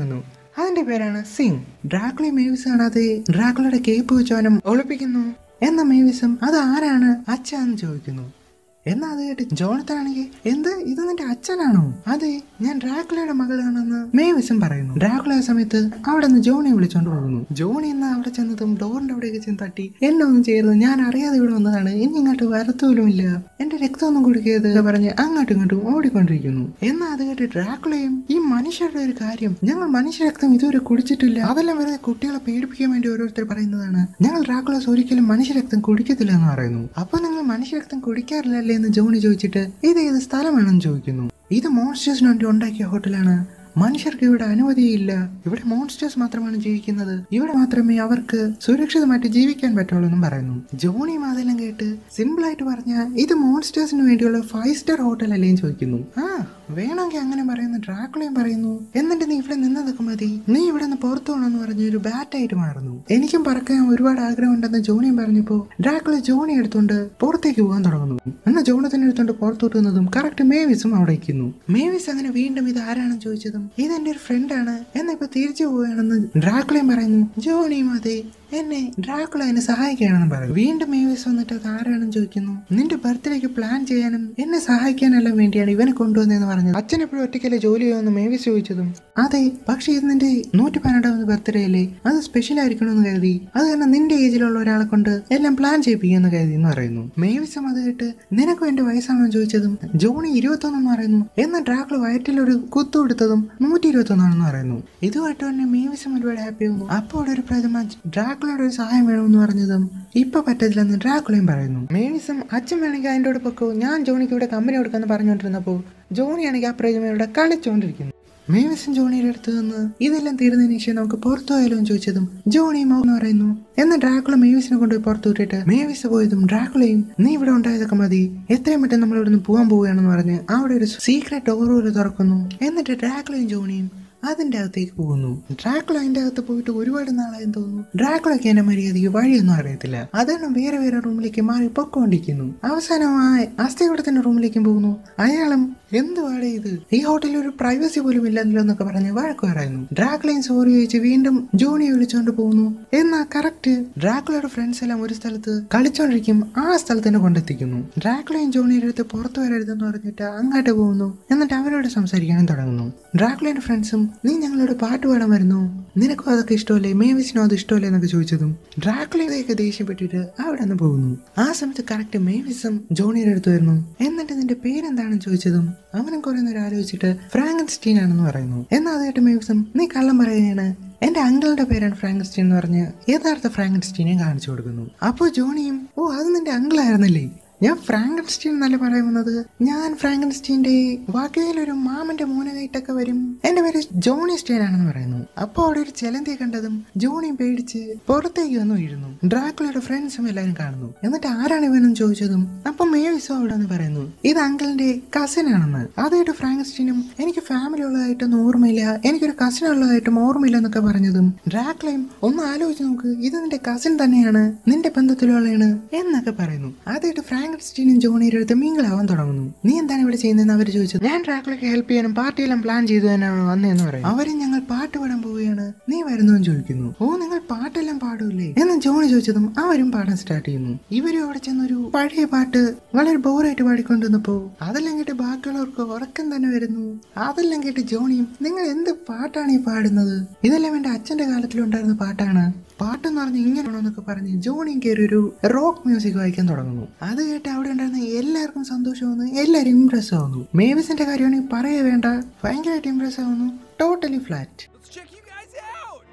അതിന്റെ പേരാണ് സിംഗ് ഡ്രാക്കുളി മേവിസ് കാണാതെ ഡ്രാക്കുളയുടെ കേപ്പ് വെച്ചവനും ഒളിപ്പിക്കുന്നു എന്ന മേവിസും അത് ആരാണ് അച്ഛന്ന് ചോദിക്കുന്നു എന്നാ അത് കേട്ട് ജോണത്തൻ ആണെങ്കിൽ എന്ത് ഇത് നിന്റെ അച്ഛനാണോ അതെ ഞാൻ ഡ്രാക്കുളയുടെ മകളാണെന്ന് മേവിസും പറയുന്നു ഡ്രാക്കുള ആ സമയത്ത് അവിടെ നിന്ന് ജോണിയെ വിളിച്ചോണ്ട് പോകുന്നു ജോണി എന്ന് അവിടെ ചെന്നതും ഡോറിന്റെ അവിടേക്ക് ചെന്ന് തട്ടി എന്നെ ഒന്നും ചെയ്യരുത് ഞാൻ അറിയാതെ ഇവിടെ വന്നതാണ് ഇനി ഇങ്ങോട്ട് വരത്തോലുമില്ല എന്റെ രക്തമൊന്നും കുടിക്കരുത് എന്ന് പറഞ്ഞ് അങ്ങോട്ടും ഇങ്ങോട്ടും ഓടിക്കൊണ്ടിരിക്കുന്നു എന്നാ അത് കേട്ട് ഡ്രാക്കുളയും ഈ മനുഷ്യരുടെ ഒരു കാര്യം ഞങ്ങൾ മനുഷ്യരക്തം ഇതുവരെ കുടിച്ചിട്ടില്ല അതെല്ലാം വെറുതെ കുട്ടികളെ പേടിപ്പിക്കാൻ വേണ്ടി ഓരോരുത്തർ പറയുന്നതാണ് ഞങ്ങൾ ഡ്രാക്കുളസ് ഒരിക്കലും മനുഷ്യരക്തം കുടിക്കത്തില്ല എന്ന് പറയുന്നു അപ്പൊ നിങ്ങൾ മനുഷ്യരക്തം കുടിക്കാറില്ലല്ലേ എന്ന് ജോണി ചോദിച്ചിട്ട് ഇത് ഏത് സ്ഥലമാണെന്ന് ചോദിക്കുന്നു ഇത് മോൺസ്റ്റേഴ്സിന് വേണ്ടി ഉണ്ടാക്കിയ ഹോട്ടലാണ് മനുഷ്യർക്ക് ഇവിടെ അനുമതിയില്ല ഇവിടെ മോൺസ്റ്റേഴ്സ് മാത്രമാണ് ജീവിക്കുന്നത് ഇവിടെ മാത്രമേ അവർക്ക് സുരക്ഷിതമായിട്ട് ജീവിക്കാൻ പറ്റുള്ളൂ എന്നും പറയുന്നു ജോണിയും അതെല്ലാം കേട്ട് സിമ്പിൾ ആയിട്ട് പറഞ്ഞ ഇത് മോൺസ്റ്റേഴ്സിന് വേണ്ടിയുള്ള ഫൈവ് സ്റ്റാർ ഹോട്ടൽ അല്ലേ എന്ന് ചോദിക്കുന്നു ആ വേണമെങ്കിൽ അങ്ങനെ പറയുന്ന ഡ്രാക്കുളയും പറയുന്നു എന്നിട്ട് നീ ഇവിടെ നിന്നതൊക്കെ മതി നീ ഇവിടെ നിന്ന് പുറത്തു പോകണമെന്ന് പറഞ്ഞ ഒരു ബാറ്റായിട്ട് മാറുന്നു എനിക്കും പറക്കാൻ ഒരുപാട് ആഗ്രഹം ഉണ്ടെന്ന് ജോണിയും പറഞ്ഞപ്പോ ഡ്രാക്കുള ജോണി എടുത്തോണ്ട് പുറത്തേക്ക് പോകാൻ തുടങ്ങുന്നു എന്നാൽ ജോണത്തിനെ എടുത്തോണ്ട് പുറത്തോട്ട് വന്നതും കറക്റ്റ് മേവിസും അവിടെ ഇരിക്കുന്നു മേവിസ് അങ്ങനെ വീണ്ടും ഇത് ആരാണെന്ന് ചോദിച്ചതും ഇത് എന്റെ ഒരു ഫ്രണ്ടാണ് എന്നാ ഇപ്പൊ തിരിച്ചു പോവുകയാണെന്ന് ഡ്രാക്കുളയും പറയുന്നു ജോണിയും അതെ എന്നെ ഡ്രാക്കുള എന്നെ സഹായിക്കുകയാണെന്ന് പറയും വീണ്ടും മേവിസ് വന്നിട്ട് അത് ആരാണെന്ന് ചോദിക്കുന്നു നിന്റെ ബർത്ത്ഡേക്ക് പ്ലാൻ ചെയ്യാനും എന്നെ സഹായിക്കാനെല്ലാം വേണ്ടിയാണ് ഇവനെ കൊണ്ടുവന്നതെന്ന് പറഞ്ഞത് അച്ഛൻ എപ്പോഴും ഒറ്റയ്ക്കല്ലേ ജോലി ചെയ്യുമെന്ന് മേവിസ് ചോദിച്ചതും അതെ പക്ഷേ ഇത് നിന്റെ നൂറ്റി പന്ത്രണ്ടാമത് ബർത്ത്ഡേ അല്ലേ അത് സ്പെഷ്യൽ ആയിരിക്കണമെന്ന് കരുതി അത് കാരണം നിന്റെ ഏജിലുള്ള ഒരാളെ കൊണ്ട് എല്ലാം പ്ലാൻ ചെയ്യിപ്പിക്കാന്ന് കരുതി എന്ന് പറയുന്നു മേവിസും അത് കേട്ട് നിനക്കും എന്റെ വയസ്സാണോ എന്ന് ചോദിച്ചതും ജോണി ഇരുപത്തൊന്നെന്ന് പറയുന്നു എന്നാൽ ഡ്രാക്കുള വയറ്റിൽ ഒരു കുത്തു കൊടുത്തതും നൂറ്റി ഇരുപത്തൊന്നാണെന്ന് പറയുന്നു ഇത് കേട്ട് തന്നെ മേവിസും ഒരുപാട് ഹാപ്പി ആവുന്നു അപ്പോൾ അവിടെ ഒരു പ്രഥമ ഡ്രാക്കുളയുടെ ഒരു സഹായം വേണമെന്ന് പറഞ്ഞതും ഇപ്പൊ പറ്റത്തില്ലെന്ന് ഡ്രാക്കുളയും പറയുന്നു മേവിസും അച്ഛൻ വേണമെങ്കിൽ അതിൻ്റെ കൂടെ പൊക്കോ ഞാൻ ജോണിക്ക് ഇവിടെ കമ്പനി കൊടുക്കാന്ന് പറഞ്ഞുകൊണ്ടിരുന്നപ്പോൾ ജോണിയാണെങ്കിൽ ആ പ്രേമയോടെ കളിച്ചുകൊണ്ടിരിക്കുന്നു മേവിസും ജോണിയുടെ അടുത്ത് നിന്ന് ഇതെല്ലാം തീർന്നതിന് ശേഷം നമുക്ക് പുറത്തു പോയാലോ എന്ന് ചോദിച്ചതും ജോണി മൗന്ന് പറയുന്നു എന്നാൽ ഡ്രാക്കുള മേവിസിനെ കൊണ്ടുപോയി പുറത്തു വിട്ടിട്ട് മേവിസ് പോയതും ഡ്രാക്കുളയും നീ ഇവിടെ ഉണ്ടായതൊക്കെ മതി എത്രയും പെട്ടെന്ന് നമ്മൾ ഇവിടുന്ന് പോകാൻ പോവുകയാണെന്ന് പറഞ്ഞ് അവിടെ ഒരു സീക്രട്ട് ഡോർ തുറക്കുന്നു എന്നിട്ട് ഡ്രാക്കുളയും ജോണിയും അതിന്റെ അകത്തേക്ക് പോകുന്നു ഡ്രാക്കുള അതിന്റെ അകത്ത് പോയിട്ട് ഒരുപാട് നാളായെന്ന് തോന്നുന്നു ഡ്രാക്കുളയ്ക്ക് എന്നെ മര്യാദയ്ക്ക് വഴിയൊന്നും അറിയത്തില്ല അതാണ് വേറെ വേറെ റൂമിലേക്ക് മാറി പൊക്കോണ്ടിരിക്കുന്നു അവസാനമായി അസ്ഥികൂടത്തിന്റെ റൂമിലേക്കും പോകുന്നു അയാളും എന്തുവാടെ ഇത് ഈ ഹോട്ടലിൽ ഒരു പ്രൈവസി പോലും ഇല്ലല്ലോ എന്നൊക്കെ പറഞ്ഞ് വഴക്ക് പറയുന്നു ഡ്രാക്കുളയും സോറി ചോദിച്ച് വീണ്ടും ജോണിയെ വിളിച്ചോണ്ട് പോകുന്നു എന്നാ കറക്റ്റ് ഡ്രാക്കുളയുടെ ഫ്രണ്ട്സ് എല്ലാം ഒരു സ്ഥലത്ത് കളിച്ചോണ്ടിരിക്കും ആ സ്ഥലത്ത് തന്നെ കൊണ്ടെത്തിക്കുന്നു ഡ്രാക്കുളയും ജോണിയുടെ അടുത്ത് പുറത്തു വരരുതെന്ന് പറഞ്ഞിട്ട് അങ്ങോട്ട് പോകുന്നു എന്നിട്ട് അവരോട് സംസാരിക്കാനും തുടങ്ങുന്നു ഡ്രാക്കുളയുടെ ഫ്രണ്ട്സും നീ ഞങ്ങളോട് പാട്ട് പാടാൻ വരുന്നു നിനക്കും അതൊക്കെ ഇഷ്ടമല്ലേ മേവിസിനോ അത് ഇഷ്ടമല്ലേ എന്നൊക്കെ ചോദിച്ചതും ഡ്രാക്കുളയൊക്കെ ദേഷ്യപ്പെട്ടിട്ട് അവിടെ നിന്ന് പോകുന്നു ആ സമയത്ത് കറക്റ്റ് മേവിസും ജോണിയുടെ അടുത്ത് വരുന്നു എന്നിട്ട് നിന്റെ പേരെന്താണെന്ന് ചോദിച്ചതും അവനും കുറെ നേരം ആലോചിച്ചിട്ട് ഫ്രാങ്കൻസ്റ്റീൻ ആണെന്ന് പറയുന്നു എന്നാൽ അത് കേട്ട് മേവിസും നീ കള്ളം പറയുകയാണ് എന്റെ അങ്കിളുടെ പേരാണ് ഫ്രാങ്കൻസ്റ്റീൻ എന്ന് പറഞ്ഞ് യഥാർത്ഥ ഫ്രാങ്കൻസ്റ്റീനെ കാണിച്ചു കൊടുക്കുന്നു അപ്പോൾ ജോണിയും ഓ അത് നിന്റെ അങ്കിളായിരുന്നല്ലേ ഞാൻ ഫ്രാങ്കൻസ്റ്റീൻ എന്നല്ല പറയുന്നത് ഞാൻ ഫ്രാങ്കൻസ്റ്റീന്റെ വാക്കയിലൊരു മാമന്റെ മോനായിട്ടൊക്കെ വരും എന്റെ പേര് ജോണി സ്റ്റീൻ ആണെന്ന് പറയുന്നു അപ്പോൾ അവിടെ ഒരു ചെലന്തിയെ കണ്ടതും ജോണിയും പേടിച്ച് പുറത്തേക്ക് വന്നു വീഴുന്നു ഡ്രാക്കുളയുടെ ഫ്രണ്ട്സും എല്ലാവരും കാണുന്നു എന്നിട്ട് ആരാണ് ഇവനെന്ന് ചോദിച്ചതും അപ്പൊ മേവിസോ അവിടെ നിന്ന് പറയുന്നു ഇത് അങ്കിളിന്റെ കസിൻ ആണെന്ന് അതായിട്ട് ഫ്രാങ്കൻസ്റ്റീനും എനിക്ക് ഫാമിലി ഉള്ളതായിട്ടൊന്നും ഓർമ്മയില്ല എനിക്കൊരു കസിൻ ഉള്ളതായിട്ടും ഓർമ്മയില്ല എന്നൊക്കെ പറഞ്ഞതും ഡ്രാക്കുളയും ഒന്ന് ആലോചിച്ച് നോക്ക് ഇത് നിന്റെ കസിൻ തന്നെയാണ് നിന്റെ ബന്ധത്തിലുള്ളതാണ് എന്നൊക്കെ പറയുന്നു അതായിട്ട് ഫ്രാങ്കൻസ്റ്റീനും ജോണിയുടെ അടുത്ത് മിങ്കിളാവാൻ തുടങ്ങുന്നു നീ എന്താണ് ഇവിടെ ചെയ്യുന്നതെന്ന് അവർ ചോദിച്ചു ഞാൻ ട്രാക്കിലൊക്കെ ഹെൽപ്പ് ചെയ്യാനും പാർട്ടിയെല്ലാം പ്ലാൻ ചെയ്തു തന്നെയാണ് വന്നതെന്ന് പറയും അവരും ഞങ്ങൾ പാട്ട് പാടാൻ പോവുകയാണ് നീ വരുന്നു എന്ന് ചോദിക്കുന്നു ഓ നിങ്ങൾ പാട്ടെല്ലാം പാടൂലേ എന്ന് ജോണി ചോദിച്ചതും അവരും പാടാൻ സ്റ്റാർട്ട് ചെയ്യുന്നു ഇവരും അവിടെ ചെന്നൊരു പഴയ പാട്ട് വളരെ ബോറായിട്ട് പാടിക്കൊണ്ടിരുന്നപ്പോ അതെല്ലാം കേട്ട് ബാക്കിയുള്ളവർക്ക് ഉറക്കം തന്നെ വരുന്നു അതെല്ലാം കേട്ട് ജോണിയും നിങ്ങൾ എന്ത് പാട്ടാണ് ഈ പാടുന്നത് ഇതെല്ലാം എന്റെ അച്ഛന്റെ കാലത്തിലുണ്ടായിരുന്ന പാട്ടാണ് പാട്ടെന്ന് പറഞ്ഞ് ഇങ്ങനെയാണോന്നൊക്കെ പറഞ്ഞ് ജോണിയും കയറി ഒരു റോക്ക് മ്യൂസിക് വായിക്കാൻ തുടങ്ങുന്നു അത് കേട്ട് അവിടെ ഉണ്ടായിരുന്ന എല്ലാവർക്കും സന്തോഷമാവുന്നു എല്ലാവരും ഇംപ്രസ് ആവുന്നു മേവിസിന്റെ കാര്യമാണെങ്കിൽ പറയേ വേണ്ട ഭയങ്കരമായിട്ട് ഇംപ്രസ് ആവുന്നു totally flat Let's check you guys out!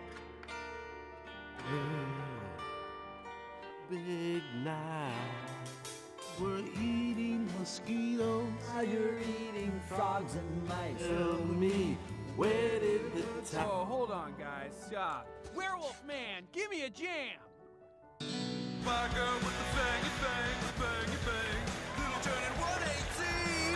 Big night. We're eating mosquitoes. Now you're eating frogs and mice. Tell me, where did the time? Oh, hold on, guys. Stop. Werewolf Man, give me a jam! My girl with the fangy bang, bangy bang. Little turning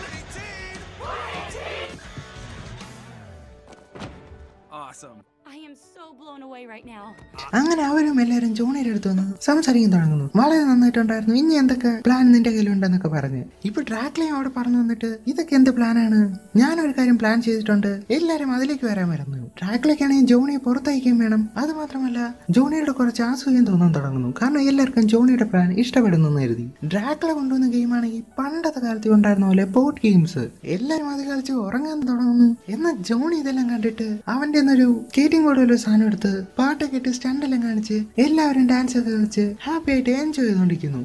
118, 18, 118. Awesome. I am am so blown away right now. അങ്ങനെ അവരും എല്ലാവരും ജോണിയുടെ അടുത്ത് വന്ന് സംസാരിക്കാൻ തുടങ്ങുന്നു വളരെ നന്നായിട്ടുണ്ടായിരുന്നു ഇനി എന്തൊക്കെ പ്ലാൻ നിന്റെ കയ്യിലുണ്ടെന്നൊക്കെ പറഞ്ഞ് ഇപ്പൊ ഡ്രാക്ലയും അവിടെ പറഞ്ഞു വന്നിട്ട് ഇതൊക്കെ എന്ത് പ്ലാനാണ് ഞാനൊരു കാര്യം പ്ലാൻ ചെയ്തിട്ടുണ്ട് എല്ലാരും അതിലേക്ക് വരാൻ വരുന്നു ഡ്രാക്ലയ്ക്കാണെങ്കിൽ ജോണിയെ പുറത്തയക്കുകയും വേണം അത് മാത്രമല്ല ജോണിയുടെ കുറച്ച് ആസൂയം തോന്നാൻ തുടങ്ങുന്നു കാരണം എല്ലാവർക്കും ജോണിയുടെ പ്ലാൻ ഇഷ്ടപ്പെടുന്നു എന്ന് കരുതി ഡ്രാക്ല കൊണ്ടുവന്ന ഗെയിമാണെങ്കിൽ പണ്ടത്തെ കാലത്ത് ഉണ്ടായിരുന്ന പോലെ ബോട്ട് ഗെയിംസ് എല്ലാരും അത് കളിച്ച് ഉറങ്ങാൻ തുടങ്ങുന്നു എന്നാൽ ജോണി ഇതെല്ലാം കണ്ടിട്ട് അവന്റെ ഒരു സ്കേറ്റിംഗ് ബോർഡ് ഒരു സാധനം എടുത്ത് പാട്ടൊക്കെ ഇട്ട് സ്റ്റണ്ടെല്ലാം കാണിച്ച് എല്ലാവരും ഡാൻസ് ഒക്കെ കളിച്ച് ഹാപ്പി ആയിട്ട് എൻജോയ് ചെയ്തുകൊണ്ടിരിക്കുന്നു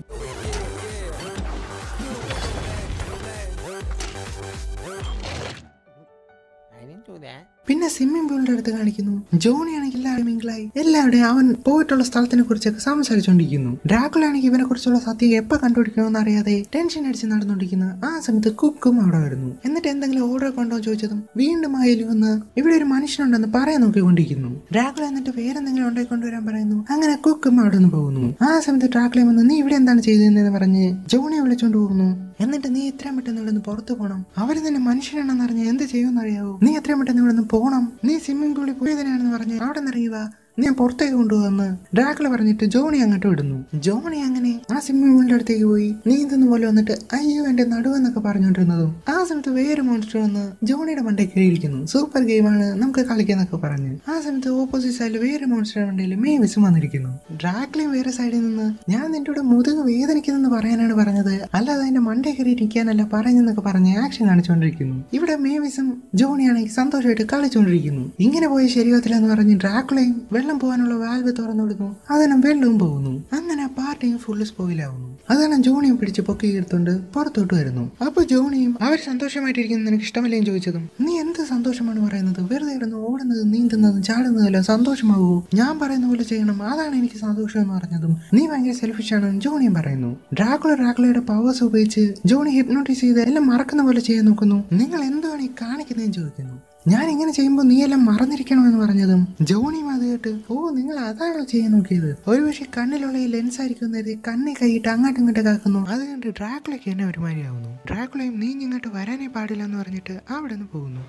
പിന്നെ സ്വിമ്മിംഗ് പൂളിന്റെ അടുത്ത് കാണിക്കുന്നു ജോണി ആണെങ്കിൽ എല്ലാവരും മിങ്കിളായി എല്ലാവരുടെയും അവൻ പോയിട്ടുള്ള സ്ഥലത്തിനെ കുറിച്ചൊക്കെ സംസാരിച്ചുകൊണ്ടിരിക്കുന്നു ഡ്രാക്കുല ആണെങ്കിൽ ഇവനെ കുറിച്ചുള്ള സത്യം എപ്പോ കണ്ടുപിടിക്കണമെന്ന് അറിയാതെ ടെൻഷൻ അടിച്ച് നടന്നുകൊണ്ടിരിക്കുന്ന ആ സമയത്ത് കുക്കും അവിടെ വരുന്നു എന്നിട്ട് എന്തെങ്കിലും ഓർഡർ കൊണ്ടോ ചോദിച്ചതും വീണ്ടും ആയാലും വന്ന് ഇവിടെ ഒരു മനുഷ്യനുണ്ടെന്ന് പറയാൻ നോക്കിക്കൊണ്ടിരിക്കുന്നു ഡ്രാക്കുല എന്നിട്ട് വേറെ എന്തെങ്കിലും ഉണ്ടായി കൊണ്ടുവരാൻ പറയുന്നു അങ്ങനെ കുക്കും അവിടെ നിന്ന് പോകുന്നു ആ സമയത്ത് ഡ്രാക്കുല വന്ന് നീ ഇവിടെ എന്താണ് ചെയ്തതെന്ന് പറഞ്ഞ് ജോണിയെ വിളിച്ചോണ്ട് പോകുന്നു എന്നിട്ട് നീ എത്രയും പെട്ടെന്ന് ഇവിടെ നിന്ന് പുറത്തു പോകണം അവര് തന്നെ മനുഷ്യനാണെന്ന് അറിഞ്ഞ് എന്ത് ചെയ്യുമെന്ന് അറിയാവോ നീ എത്രയും പെട്ടെന്ന് ഇവിടെ നിന്ന് പോകണം നീ സ്വിമ്മിംഗ് പൂളിൽ പോയതിനാണെന്ന് പറഞ്ഞ് അവിടെ നിന്ന് ഇറങ്ങി വാ ഞാൻ പുറത്തേക്ക് കൊണ്ടുവന്ന് ഡ്രാക്കുല പറഞ്ഞിട്ട് ജോണി അങ്ങോട്ട് വിടുന്നു ജോണി അങ്ങനെ ആ സ്വിമ്മിംഗ് പൂളിന്റെ അടുത്തേക്ക് പോയി നീന്തുന്ന പോലെ വന്നിട്ട് അയ്യോ എന്റെ നടുവെന്നൊക്കെ പറഞ്ഞുകൊണ്ടിരുന്നതും ആ സമയത്ത് വേറെ മോൺസ്റ്റർ വന്ന് ജോണിയുടെ മണ്ടയിൽ കയറിയിരിക്കുന്നു സൂപ്പർ ഗെയിമാണ് നമുക്ക് കളിക്കാന്നൊക്കെ പറഞ്ഞ് ആ സമയത്ത് ഓപ്പോസിറ്റ് സൈഡിൽ വേറെ മോൺസ്റ്റർ മണ്ടയിൽ മേവിസും വന്നിരിക്കുന്നു ഡ്രാക്കുലയും വേറെ സൈഡിൽ നിന്ന് ഞാൻ നിന്റെ കൂടെ മുതുക് വേദനിക്കുന്നെന്ന് പറയാനാണ് പറഞ്ഞത് അല്ലാതെ അതിന്റെ മണ്ടയിൽ കയറി ഇരിക്കാനല്ല പറയുന്നതെന്നൊക്കെ പറഞ്ഞ് ആക്ഷൻ കാണിച്ചുകൊണ്ടിരിക്കുന്നു ഇവിടെ മേവിസും ജോണിയാണെങ്കിൽ സന്തോഷമായിട്ട് കളിച്ചുകൊണ്ടിരിക്കുന്നു ഇങ്ങനെ പോയി ശരിയാത്തില്ലെന്ന് പറഞ്ഞ് ഡ്രാക്കുളയും വെള്ളം പോകാനുള്ള വാൽവ് തുറന്നു വിടുന്നു അതിനും വെള്ളവും പോകുന്നു അങ്ങനെ ആ പാർട്ടിയും ഫുള്ള് സ്പോയിലാവുന്നു അതാണ് ജോണിയും പിടിച്ച് പൊക്കി എടുത്തോണ്ട് പുറത്തോട്ട് വരുന്നു അപ്പൊ ജോണിയും അവർ സന്തോഷമായിട്ടിരിക്കുന്നത് നിനക്ക് ഇഷ്ടമല്ലേയും ചോദിച്ചതും നീ എന്ത് സന്തോഷമാണ് പറയുന്നത് വെറുതെ കിടന്ന് ഓടുന്നത് നീന്തുന്നതും ചാടുന്നതല്ല സന്തോഷമാകൂ ഞാൻ പറയുന്ന പോലെ ചെയ്യണം അതാണ് എനിക്ക് സന്തോഷം എന്ന് പറഞ്ഞതും നീ ഭയങ്കര സെൽഫിഷ് ആണെന്ന് ജോണിയും പറയുന്നു ഡ്രാക്കുള ഡ്രാക്കുളയുടെ പവേഴ്സ് ഉപയോഗിച്ച് ജോണി ഹിപ്നോട്ടൈസ് ചെയ്ത് എല്ലാം മറക്കുന്ന പോലെ ചെയ്യാൻ നോക്കുന്നു നിങ്ങൾ എന്തുവാണ് ഈ കാണിക്കുന്നതെന്ന് ചോദിക്കുന്നു ഞാൻ ഇങ്ങനെ ചെയ്യുമ്പോൾ നീ എല്ലാം മറന്നിരിക്കണമെന്ന് പറഞ്ഞതും ജോണിയും അത് കേട്ട് ഓ നിങ്ങൾ അതാണോ ചെയ്യാൻ നോക്കിയത് ഒരുപക്ഷെ കണ്ണിലുള്ള ഈ ലെൻസ് ആയിരിക്കും എന്ന് കരുതി കണ്ണി കൈയിട്ട് അങ്ങോട്ടും ഇങ്ങോട്ട് കാക്കുന്നു അത് കണ്ട് ഡ്രാക്കുളയ്ക്ക് എന്നെ ഒരുമാതിരിയാവുന്നു ഡ്രാക്കുളയും നീ ഇങ്ങോട്ട് വരാനേ പാടില്ല എന്ന് പറഞ്ഞിട്ട് അവിടെ നിന്ന് പോകുന്നു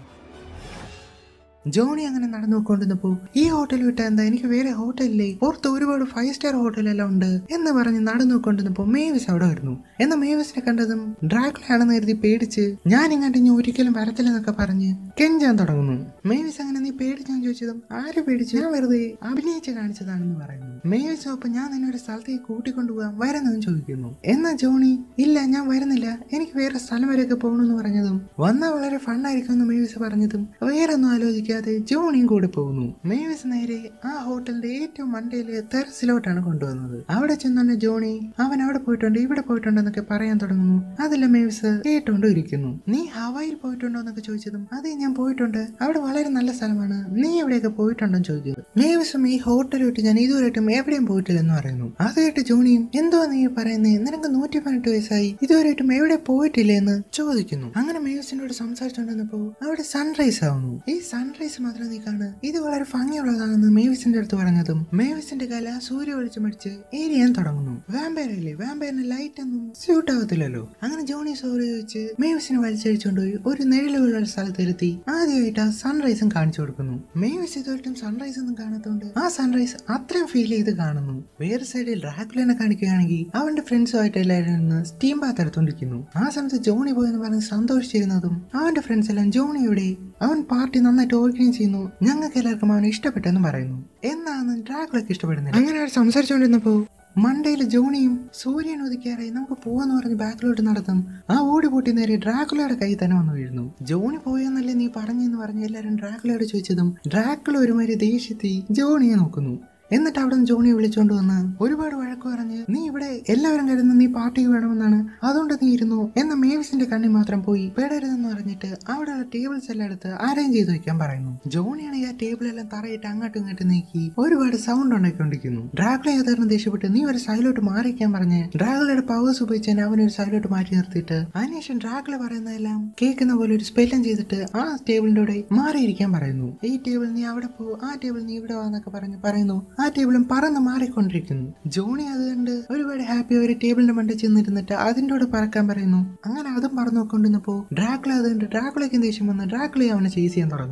ജോണി അങ്ങനെ നടന്നു പോയിക്കൊണ്ടിരുന്നപ്പോ ഈ ഹോട്ടൽ വിട്ട എന്താ എനിക്ക് വേറെ ഹോട്ടലില്ലേ പുറത്ത് ഒരുപാട് ഫൈവ് സ്റ്റാർ ഹോട്ടലെല്ലാം ഉണ്ട് എന്ന് പറഞ്ഞ് നടന്നു പോയിക്കൊണ്ടിരുന്നപ്പോ മേവിസ് അവിടെ വരുന്നു എന്നാൽ മേവിസിനെ കണ്ടതും ഡ്രാക്കുളയാണെന്ന് കരുതി പേടിച്ച് ഞാൻ ഇങ്ങോട്ട് ഇനി ഒരിക്കലും വരത്തില്ലെന്നൊക്കെ പറഞ്ഞ് കെഞ്ചാൻ തുടങ്ങുന്നു മേവിസ് അങ്ങനെ നീ പേടിച്ചാന്ന് ചോദിച്ചതും ആര് പേടിച്ചു ഞാൻ വെറുതെ അഭിനയിച്ച് കാണിച്ചതാണെന്ന് പറയുന്നു മേവിസ് ഒപ്പം ഞാൻ നിന്നെ ഒരു സ്ഥലത്തേക്ക് കൂട്ടിക്കൊണ്ടുപോകാൻ വരുന്നതെന്ന് ചോദിക്കുന്നു എന്നാ ജോണി ഇല്ല ഞാൻ വരുന്നില്ല എനിക്ക് വേറെ സ്ഥലം വരെയൊക്കെ പോകണമെന്ന് പറഞ്ഞതും വന്നാൽ വളരെ ഫണ്ണായിരിക്കും എന്ന് മേവിസ് പറഞ്ഞതും വേറെ ഒന്നും ആലോചിക്കാതെ ജോണിയും കൂടെ പോകുന്നു മേവിസ് നേരെ ആ ഹോട്ടലിന്റെ ഏറ്റവും മണ്ടയിലെ ടെറസിലോട്ടാണ് കൊണ്ടുവന്നത് അവിടെ ചെന്നുകൊണ്ട് ജോണി അവൻ അവിടെ പോയിട്ടുണ്ട് ഇവിടെ പോയിട്ടുണ്ട് എന്നൊക്കെ പറയാൻ തുടങ്ങുന്നു അതിലെ മേവിസ് കേട്ടോണ്ട് ഇരിക്കുന്നു നീ ഹവായിൽ പോയിട്ടുണ്ടോ എന്നൊക്കെ ചോദിച്ചതും അതെ ഞാൻ പോയിട്ടുണ്ട് അവിടെ വളരെ നല്ല സ്ഥലമാണ് നീ എവിടെയൊക്കെ പോയിട്ടുണ്ടോ ചോദിക്കുന്നത് മേവിസും ഈ ഹോട്ടൽ വിട്ട് ഞാൻ ഇതുവരെയായിട്ടും എവിടെയും പോയിട്ടില്ലെന്ന് പറയുന്നു അത് കേട്ട് ജോണിയും എന്തോ നീ പറയുന്നേ നിനക്ക് നൂറ്റി പതിനെട്ട് വയസ്സായി ഇതുവരെയായിട്ടും എവിടെ പോയിട്ടില്ലേ എന്ന് ചോദിക്കുന്നു അങ്ങനെ മേവിസിനോട് സംസാരിച്ചുകൊണ്ടിരുന്നപ്പോ അവിടെ സൺറൈസ് ആവുന്നു ഈ സൺറൈസ് മാത്രം നീ കാണ് ഇത് വളരെ ഭംഗിയുള്ളതാണെന്ന് മേവിസിന്റെ അടുത്ത് പറഞ്ഞതും മേവിസിന്റെ കല സൂര്യ വെളിച്ചം അടിച്ച് എരിയാൻ തുടങ്ങുന്നു വാമ്പയറല്ലേ വാമ്പയറിന് ലൈറ്റ് ഒന്നും സ്യൂട്ട് ആവത്തില്ലല്ലോ അങ്ങനെ ജോണി സോറി ചോദിച്ച് മേവിസിനെ വലിച്ചഴിച്ചുകൊണ്ട് പോയി ഒരു നിഴലുള്ള സ്ഥലത്തിരുത്തി ആദ്യമായിട്ട് ആ സൺറൈസും കാണിച്ചു കൊടുക്കുന്നു മേവിസ് ഇതുവരെയും സൺറൈസ് ഒന്നും കാണാത്തതുകൊണ്ട് ആ സൺറൈസ് അത്രയും ഫീൽ ചെയ്ത് കാണുന്നു വേറെ സൈഡിൽ ഡ്രാക്കുലിനെ കാണിക്കുകയാണെങ്കിൽ അവന്റെ ഫ്രണ്ട്സുമായിട്ട് എല്ലാവരും നിന്ന് സ്റ്റീം ബാത്ത് എടുത്തോണ്ടിരിക്കുന്നു ആ സമയത്ത് ജോണി പോയെന്ന് പറഞ്ഞ് സന്തോഷിച്ചിരുന്നതും അവന്റെ ഫ്രണ്ട്സ് എല്ലാം ജോണിയുടെ അവൻ പാർട്ടി നന്നായിട്ട് ഓർഗനൈസ് ചെയ്യുന്നു ഞങ്ങൾക്ക് എല്ലാവർക്കും അവനെ ഇഷ്ടപ്പെട്ടെന്ന് പറയുന്നു എന്നാണ് ഡ്രാക്കുലൊക്കെ ഇഷ്ടപ്പെടുന്നത് അങ്ങനെ അവർ സംസാരിച്ചുകൊണ്ടിരുന്നപ്പോ മണ്ടയിൽ ജോണിയും സൂര്യൻ ഒതുക്കിയാറായി നമുക്ക് പോവാന്ന് പറഞ്ഞ് ബാക്കിലോട്ട് നടത്തും ആ ഓടി പൊട്ടി നേരെ ഡ്രാക്കുലയുടെ കൈ തന്നെ വന്നു വീഴുന്നു ജോണി പോയെന്നല്ലേ നീ പറഞ്ഞെന്ന് പറഞ്ഞ് എല്ലാവരും ഡ്രാക്കുലയോട് ചോദിച്ചതും ഡ്രാക്കുല ഒരുമാതിരി ദേഷ്യത്തി ജോണിയെ നോക്കുന്നു എന്നിട്ട് അവിടെ നിന്ന് ജോണിയെ വിളിച്ചോണ്ട് വന്ന് ഒരുപാട് വഴക്ക് പറഞ്ഞ് നീ ഇവിടെ എല്ലാവരും കരുതുന്ന നീ പാർട്ടിക്ക് വേണമെന്നാണ് അതുകൊണ്ട് നീ ഇരുന്നു എന്ന മേവിസിന്റെ കണ്ണി മാത്രം പോയി പെടരുതെന്ന് പറഞ്ഞിട്ട് അവിടെയുള്ള ടേബിൾസ് എല്ലാം എടുത്ത് അറേഞ്ച് ചെയ്ത് വെക്കാൻ പറയുന്നു ജോണിയാണെങ്കിൽ ആ ടേബിൾ എല്ലാം തറയിട്ട് അങ്ങോട്ടും ഇങ്ങോട്ടും നീക്കി ഒരുപാട് സൗണ്ട് ഉണ്ടാക്കിക്കൊണ്ടിരിക്കുന്നു ഡ്രാഗുള ഏതായിരുന്നു ദേഷ്യപ്പെട്ട് നീ ഒരു സൈലോട്ട് മാറിക്കാൻ പറഞ്ഞ് ഡ്രാഗുളയുടെ പവേഴ്സ് ഉപയോഗിച്ച് അവനൊരു സൈലോട്ട് മാറ്റി നിർത്തിയിട്ട് അതിനുശേഷം ഡ്രാഗുള പറയുന്നതെല്ലാം കേൾക്കുന്ന പോലെ ഒരു സ്പെല്ലും ചെയ്തിട്ട് ആ ടേബിളിന്റെ കൂടെ മാറിയിരിക്കാൻ പറയുന്നു ഈ ടേബിൾ നീ അവിടെ പോ ആ ടേബിൾ നീ ഇവിടെ വാന്നൊക്കെ പറഞ്ഞ് പറയുന്നു ആ ടേബിളും പറന്ന് മാറിക്കൊണ്ടിരിക്കുന്നു ജോണി അത് കണ്ട് ഒരുപാട് ഹാപ്പി ഒരു ടേബിളിന്റെ മണ്ട ചെന്നിരുന്നിട്ട് അതിന്റെ കൂടെ പറക്കാൻ പറയുന്നു അങ്ങനെ അതും പറന്നു നോക്കൊണ്ടിരുന്നപ്പോ ഡ്രാക്കുള അത് കണ്ട് ഡ്രാക്കുളയ്ക്ക് ദേഷ്യം വന്ന് ഡ്രാക്കുളയെ അവനെ ചേസ് ചെയ്യാൻ തുടങ്ങുന്നു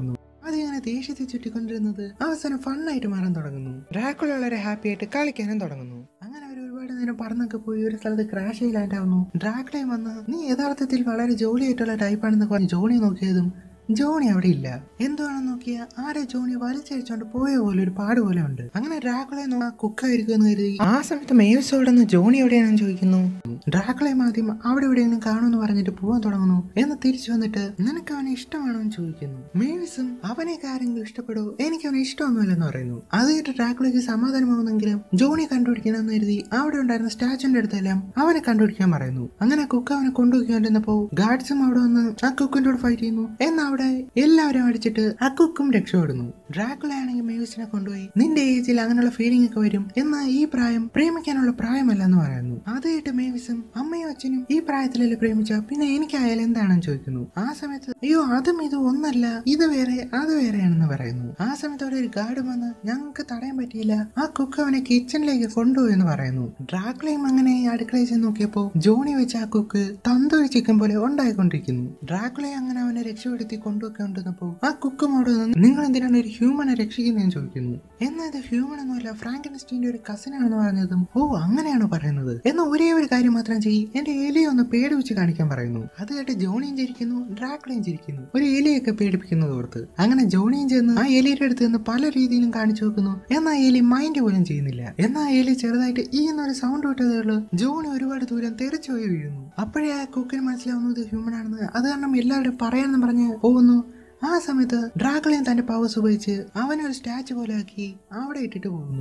അതിങ്ങനെ ദേഷ്യത്തിൽ ചുറ്റിക്കൊണ്ടിരുന്നത് അവസാനം ഫണ്ണായിട്ട് മാറാൻ തുടങ്ങുന്നു ഡ്രാക്കുള വളരെ ഹാപ്പി ആയിട്ട് കളിക്കാനും തുടങ്ങുന്നു അങ്ങനെ അവർ ഒരുപാട് നേരം പറന്നൊക്കെ പോയി ഒരു സ്ഥലത്ത് ക്രാഷ് ചെയ്യലായിട്ടാവുന്നു ഡ്രാക്കുളയും വന്ന് നീ യഥാർത്ഥത്തിൽ വളരെ ജോലിയായിട്ടുള്ള ടൈപ്പാണെന്ന് പറഞ്ഞ് ജോണി നോക്കിയതും ജോണി അവിടെ ഇല്ല എന്തുവാണെന്ന് നോക്കിയ ആരെ ജോണി വലിച്ചടിച്ചോണ്ട് പോയ പോലെ ഒരു പാട് പോലെ ഉണ്ട് അങ്ങനെ ഡ്രാക്കുളെ കുക്കായിരിക്കും എന്ന് കരുതി ആ സമയത്ത് മേവ്സ് അവിടെ നിന്ന് ജോണി എവിടെയാണെന്ന് ചോദിക്കുന്നു ഡ്രാക്കുളയും ആദ്യം അവിടെ എവിടെയെങ്കിലും കാണുമെന്ന് പറഞ്ഞിട്ട് പോകാൻ തുടങ്ങുന്നു എന്ന് തിരിച്ചു വന്നിട്ട് നിനക്ക് അവനെ ഇഷ്ടമാണോ എന്ന് ചോദിക്കുന്നു മേവിസും അവനെ ആരെങ്കിലും ഇഷ്ടപ്പെടോ എനിക്ക് അവനെ ഇഷ്ടമൊന്നുമില്ലെന്ന് പറയുന്നു അത് കേട്ട് ഡ്രാക്കുളയ്ക്ക് സമാധാനമാവുന്നെങ്കിലും ജോണി കണ്ടുപിടിക്കണമെന്ന് കരുതി അവിടെ ഉണ്ടായിരുന്ന സ്റ്റാച്ചുവിന്റെ അടുത്തെല്ലാം അവനെ കണ്ടുപിടിക്കാൻ പറയുന്നു അങ്ങനെ കുക്ക് അവനെ കൊണ്ടുപോയിക്കൊണ്ടിരുന്നപ്പോ ഗാർഡ്സും അവിടെ വന്ന് ആ കുക്കിന്റെ കൂടെ ഫൈറ്റ് ചെയ്യുന്നു എന്നാൽ അവിടെ എല്ലാവരും അടിച്ചിട്ട് ആ കുക്കും രക്ഷപ്പെടുന്നു ഡ്രാക്കുള ആണെങ്കിൽ മേവിസിനെ കൊണ്ടുപോയി നിന്റെ ഏജിൽ അങ്ങനെയുള്ള ഫീലിംഗ് ഒക്കെ വരും എന്നാൽ ഈ പ്രായം പ്രേമിക്കാനുള്ള പ്രായമല്ല എന്ന് പറയുന്നു അത് കേട്ട് മേവിസും അമ്മയും അച്ഛനും ഈ പ്രായത്തിലല്ലേ പ്രേമിച്ച പിന്നെ എനിക്കായാലും എന്താണെന്ന് ചോദിക്കുന്നു ആ സമയത്ത് അയ്യോ അതും ഇത് ഒന്നല്ല ഇത് വേറെ അത് വേറെയാണെന്ന് പറയുന്നു ആ സമയത്ത് അവിടെ ഒരു ഗാർഡ് വന്ന് ഞങ്ങൾക്ക് തടയാൻ പറ്റിയില്ല ആ കുക്ക് അവനെ കിച്ചണിലേക്ക് കൊണ്ടുപോയി എന്ന് പറയുന്നു ഡ്രാക്കുളയും അങ്ങനെ അടുക്കളയിൽ ചെന്ന് നോക്കിയപ്പോ ജോണി വെച്ച ആ കുക്ക് തന്തൂരി ചിക്കൻ പോലെ ഉണ്ടായിക്കൊണ്ടിരിക്കുന്നു ഡ്രാക്കുളയെ അങ്ങനെ അവനെ രക്ഷപ്പെടുത്തി കൊണ്ടുവെക്കൊണ്ടിരുന്നപ്പോ ആ കുക്കും അവിടെ നിന്ന് നിങ്ങൾ എന്തിനാണ് ഒരു ഹ്യൂമനെ രക്ഷിക്കുന്നതെന്ന് ചോദിക്കുന്നു എന്നാൽ ഇത് ഹ്യൂമൻ ഒന്നുമല്ല ഫ്രാങ്കൻസ്റ്റീന്റെ ഒരു കസിൻ ആണെന്ന് പറഞ്ഞതും ഓ അങ്ങനെയാണോ പറയുന്നത് എന്നാൽ ഒരേ ഒരു കാര്യം മാത്രം ചെയ്യ് എന്റെ എലിയെ ഒന്ന് പേടിപ്പിച്ച് കാണിക്കാൻ പറയുന്നു അത് കേട്ട് ജോണിയും ചിരിക്കുന്നു ഡ്രാക്കുളയും ചിരിക്കുന്നു ഒരു എലിയൊക്കെ പേടിപ്പിക്കുന്നത് ഓർത്ത് അങ്ങനെ ജോണിയും ചെന്ന് ആ എലിയുടെ അടുത്ത് നിന്ന് പല രീതിയിലും കാണിച്ചു നോക്കുന്നു എന്നാൽ എലി മൈൻഡ് പോലും ചെയ്യുന്നില്ല എന്നാൽ എലി ചെറുതായിട്ട് ഈ എന്നൊരു സൗണ്ട് വിട്ടതേ ഉള്ളൂ ജോണി ഒരുപാട് ദൂരം തെറിച്ചു പോയി വീഴുന്നു അപ്പോഴേ ആ കുക്കിന് മനസ്സിലാവുന്നത് ഹ്യൂമൻ ആണെന്ന് അത് കാരണം എല്ലാവരും പറയാനെന്ന് പറഞ്ഞ് പോകുന്നു ആ സമയത്ത് ഡ്രാക്കുളയും തന്റെ പവേഴ്സ് ഉപയോഗിച്ച് അവനെ ഒരു സ്റ്റാച്ചു പോലെ ആക്കി അവിടെ ഇട്ടിട്ട് പോകുന്നു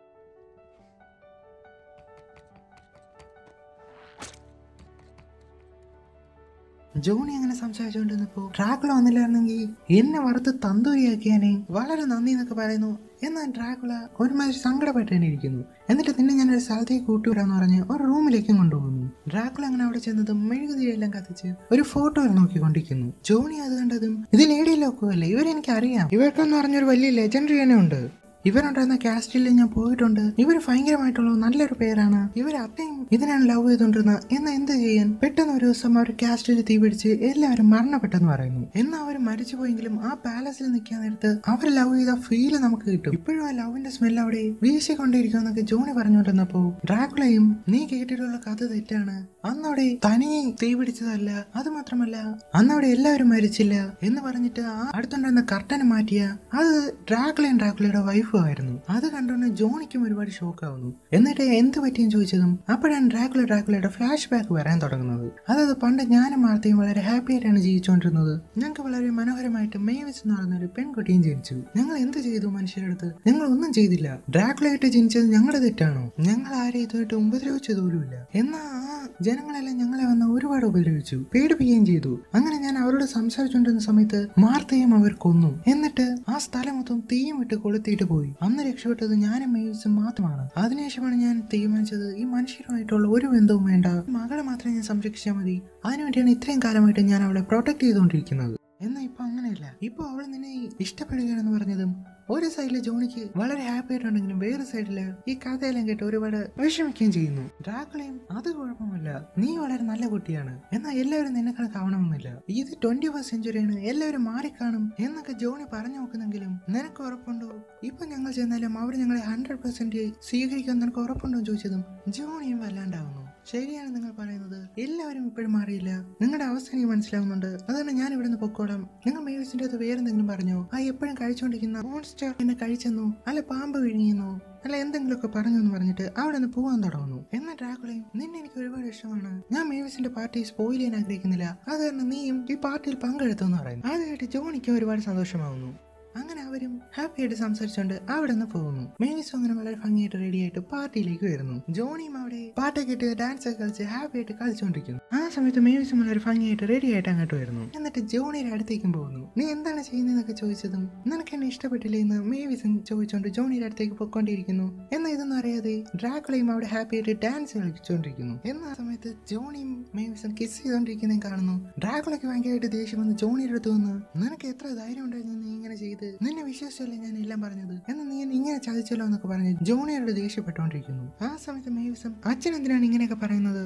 ജോണി അങ്ങനെ സംസാരിച്ചുകൊണ്ടിരുന്നപ്പോ ഡ്രാക്കുള വന്നില്ലായിരുന്നെങ്കിൽ എന്നെ വറുത്ത് തന്തൂരിയാക്കിയാനെ വളരെ നന്ദി എന്നൊക്കെ പറയുന്നു എന്നാൽ ഡ്രാക്കുള ഒരുമാതിരി സങ്കടപ്പെട്ട് തന്നെ ഇരിക്കുന്നു എന്നിട്ട് നിന്നെ ഞാൻ ഒരു സ്ഥലത്തേക്ക് കൂട്ടുവിടാന്ന് പറഞ്ഞ് ഒരു റൂമിലേക്കും കൊണ്ടുപോകുന്നു ഡ്രാക്കുള അങ്ങനെ അവിടെ ചെന്നതും മെഴുകുതിരിയെല്ലാം കത്തിച്ച് ഒരു ഫോട്ടോ നോക്കിക്കൊണ്ടിരിക്കുന്നു ജോണി അത് കണ്ടതും ഇത് ലേഡി ലോക്കുമല്ലേ ഇവരെനിക്ക് അറിയാം ഇവർക്കെന്ന് പറഞ്ഞൊരു വലിയ ലെജൻഡറി തന്നെ ഉണ്ട് ഇവരുണ്ടായിരുന്ന കാസ്റ്റിൽ ഞാൻ പോയിട്ടുണ്ട് ഇവർ ഭയങ്കരമായിട്ടുള്ള നല്ലൊരു പേരാണ് ഇവർ അത്രയും ഇതിനാണ് ലവ് ചെയ്തോണ്ടിരുന്നത് എന്നാൽ എന്ത് ചെയ്യാൻ പെട്ടെന്ന് ഒരു ദിവസം അവർ കാസ്റ്റിൽ തീ പിടിച്ച് എല്ലാവരും മരണപ്പെട്ടെന്ന് പറയുന്നു എന്നാൽ അവർ മരിച്ചു പോയെങ്കിലും ആ പാലസിൽ നിൽക്കാൻ നേരത്ത് അവർ ലവ് ചെയ്ത ഫീല് നമുക്ക് കിട്ടും ഇപ്പോഴും ആ ലവിന്റെ സ്മെൽ അവിടെ വീശിക്കൊണ്ടിരിക്കുമെന്നൊക്കെ ജോണി പറഞ്ഞുകൊണ്ടിരുന്നപ്പോ ഡ്രാക്കുളയും നീ കേട്ടിട്ടുള്ള കഥ തെറ്റാണ് അന്നവിടെ തനിയെ തീ പിടിച്ചതല്ല അത് മാത്രമല്ല അന്നവിടെ എല്ലാവരും മരിച്ചില്ല എന്ന് പറഞ്ഞിട്ട് ആ അടുത്തുണ്ടായിരുന്ന കർട്ടനെ മാറ്റിയ അത് ഡ്രാക്കുളയും ഡ്രാക്കുളയുടെ വൈഫും ആയിരുന്നു അത് കണ്ടുകൊണ്ട് ജോണിക്കും ഒരുപാട് ഷോക്ക് ആവുന്നു എന്നിട്ട് എന്ത് പറ്റിയെന്ന് ചോദിച്ചതും അപ്പോഴാണ് ഡ്രാക്കുള ഡ്രാക്കുളയുടെ ഫ്ലാഷ് ബാക്ക് വരാൻ തുടങ്ങുന്നത് അതായത് പണ്ട് ഞാനും മാർത്തയും വളരെ ഹാപ്പി ആയിട്ടാണ് ജീവിച്ചുകൊണ്ടിരുന്നത് ഞങ്ങൾക്ക് വളരെ മനോഹരമായിട്ട് മേവിസ് എന്ന് പറയുന്ന ഒരു പെൺകുട്ടിയും ജനിച്ചു ഞങ്ങൾ എന്ത് ചെയ്തു മനുഷ്യരുടെ അടുത്ത് ഞങ്ങൾ ഒന്നും ചെയ്തില്ല ഡ്രാക്കുളയായിട്ട് ജനിച്ചത് ഞങ്ങളുടെ തെറ്റാണോ ഞങ്ങൾ ആരെയും ഇതുമായിട്ട് ഉപദ്രവിച്ചതുപോലുമില്ല എന്നാ ആ ജനങ്ങളെല്ലാം ഞങ്ങളെ വന്ന് ഒരുപാട് ഉപദ്രവിച്ചു പേടിപ്പിക്കുകയും ചെയ്തു അങ്ങനെ ഞാൻ അവരോട് സംസാരിച്ചുകൊണ്ടിരുന്ന സമയത്ത് മാർത്തയും അവർ കൊന്നു എന്നിട്ട് ആ സ്ഥലം മൊത്തം തീയും വിട്ട് കൊളുത്തിയിട്ട് പോയി അന്ന് രക്ഷപ്പെട്ടത് ഞാനും മേവിസും മാത്രമാണ് അതിനുശേഷമാണ് ഞാൻ തീരുമാനിച്ചത് ഈ മനുഷ്യരുമായിട്ടുള്ള ഒരു ബന്ധവും വേണ്ട മകളെ മാത്രമേ ഞാൻ സംരക്ഷിച്ചാൽ മതി അതിനുവേണ്ടിയാണ് ഇത്രയും കാലമായിട്ട് ഞാൻ അവളെ പ്രൊട്ടക്ട് ചെയ്തുകൊണ്ടിരിക്കുന്നത് എന്നാൽ ഇപ്പൊ അങ്ങനെയല്ല ഇപ്പൊ അവൾ നിന്നെ ഇഷ്ടപ്പെടുകയാണെന്ന് പറഞ്ഞതും ഒരു സൈഡില് ജോണിക്ക് വളരെ ഹാപ്പി ആയിട്ടുണ്ടെങ്കിലും വേറെ സൈഡില് ഈ കഥയെല്ലാം കേട്ട് ഒരുപാട് വിഷമിക്കുകയും ചെയ്യുന്നു ഡ്രാക്കുളയും അത് കുഴപ്പമില്ല നീ വളരെ നല്ല കുട്ടിയാണ് എന്നാൽ എല്ലാവരും നിന്നെ കണക്കാവണമെന്നില്ല ഇത് ട്വന്റി ഫസ്റ്റ് സെഞ്ചുറിയാണ് എല്ലാവരും മാറിക്കാണും എന്നൊക്കെ ജോണി പറഞ്ഞു നോക്കുന്നെങ്കിലും നിനക്ക് ഉറപ്പുണ്ടോ ഇപ്പൊ ഞങ്ങൾ ചെന്നാലും അവർ ഞങ്ങളെ ഹൺഡ്രഡ് പെർസെന്റ് സ്വീകരിക്കാൻ നിനക്ക് ഉറപ്പുണ്ടോ എന്ന് ചോദിച്ചതും ജോണിയും വല്ലാണ്ടാവുന്നു ശരിയാണ് നിങ്ങൾ പറയുന്നത് എല്ലാവരും ഇപ്പോഴും മാറിയില്ല നിങ്ങളുടെ അവസ്ഥ എനിക്ക് മനസ്സിലാവുന്നുണ്ട് അതാണ് ഞാൻ ഇവിടുന്ന് പൊക്കോളാം നിങ്ങൾ മേവിസിന്റെ അത് വേറെ എന്തെങ്കിലും പറഞ്ഞോ ആ എപ്പോഴും കഴിച്ചുകൊണ്ടിരിക്കുന്ന മോൺസ്റ്റർ എന്നെ കഴിച്ചെന്നോ അല്ല പാമ്പ് വിഴുങ്ങിയെന്നോ അല്ല എന്തെങ്കിലുമൊക്കെ പറഞ്ഞു എന്ന് പറഞ്ഞിട്ട് അവിടെ നിന്ന് പോകാൻ തുടങ്ങുന്നു എന്നാൽ ഡ്രാക്കുളയും നിന്നെ എനിക്ക് ഒരുപാട് ഇഷ്ടമാണ് ഞാൻ മേവിസിന്റെ പാർട്ടി സ്പോയിൽ ചെയ്യാൻ ആഗ്രഹിക്കുന്നില്ല അത് കാരണം നീയും ഈ പാർട്ടിയിൽ പങ്കെടുത്തു എന്ന് പറയുന്നു അത് കേട്ട് ജോണിക്ക് ഒരുപാട് സന്തോഷമാവുന്നു അങ്ങനെ അവരും ഹാപ്പി ആയിട്ട് സംസാരിച്ചുകൊണ്ട് അവിടെ നിന്ന് പോകുന്നു മേവിസും അങ്ങനെ വളരെ ഭംഗിയായിട്ട് റെഡി ആയിട്ട് പാർട്ടിയിലേക്ക് വരുന്നു ജോണിയും അവിടെ പാട്ടൊക്കെ ഇട്ട് ഡാൻസ് ഒക്കെ കളിച്ച് ഹാപ്പി ആയിട്ട് കളിച്ചുകൊണ്ടിരിക്കുന്നു ആ സമയത്ത് മേവിസും വളരെ ഭംഗിയായിട്ട് റെഡി ആയിട്ട് അങ്ങോട്ട് വരുന്നു എന്നിട്ട് ജോണിയുടെ അടുത്തേക്കും പോകുന്നു നീ എന്താണ് ചെയ്യുന്നതെന്നൊക്കെ ചോദിച്ചതും നിനക്ക് എന്നെ ഇഷ്ടപ്പെട്ടില്ലേ എന്ന് മേവിസും ചോദിച്ചുകൊണ്ട് ജോണിയുടെ അടുത്തേക്ക് പൊക്കോണ്ടിരിക്കുന്നു എന്നാൽ ഇതൊന്നും അറിയാതെ ഡ്രാക്കുളയും അവിടെ ഹാപ്പി ആയിട്ട് ഡാൻസ് കളിച്ചുകൊണ്ടിരിക്കുന്നു എന്നാൽ ആ സമയത്ത് ജോണിയും മേവിസും കിസ് ചെയ്തുകൊണ്ടിരിക്കുന്നതും കാണുന്നു ഡ്രാക്കുളയ്ക്ക് ഭയങ്കരമായിട്ട് ദേഷ്യം വന്ന് ജോണിയുടെ അടുത്ത് വന്ന് നിനക്ക് എത്ര ധൈര്യം ഉണ്ടായിരുന്നു നീ ഇങ്ങനെ ചെയ്ത് നിന്നെ വിശ്വസിച്ചല്ലേ ഞാൻ എല്ലാം പറഞ്ഞത് എന്നാൽ നീ എന്നെ ഇങ്ങനെ ചതിച്ചല്ലോ എന്നൊക്കെ പറഞ്ഞ് ജോണിയോട് ദേഷ്യപ്പെട്ടുകൊണ്ടിരിക്കുന്നു ആ സമയത്ത് മേവിസം അച്ഛൻ എന്തിനാണ് ഇങ്ങനെയൊക്കെ പറയുന്നത്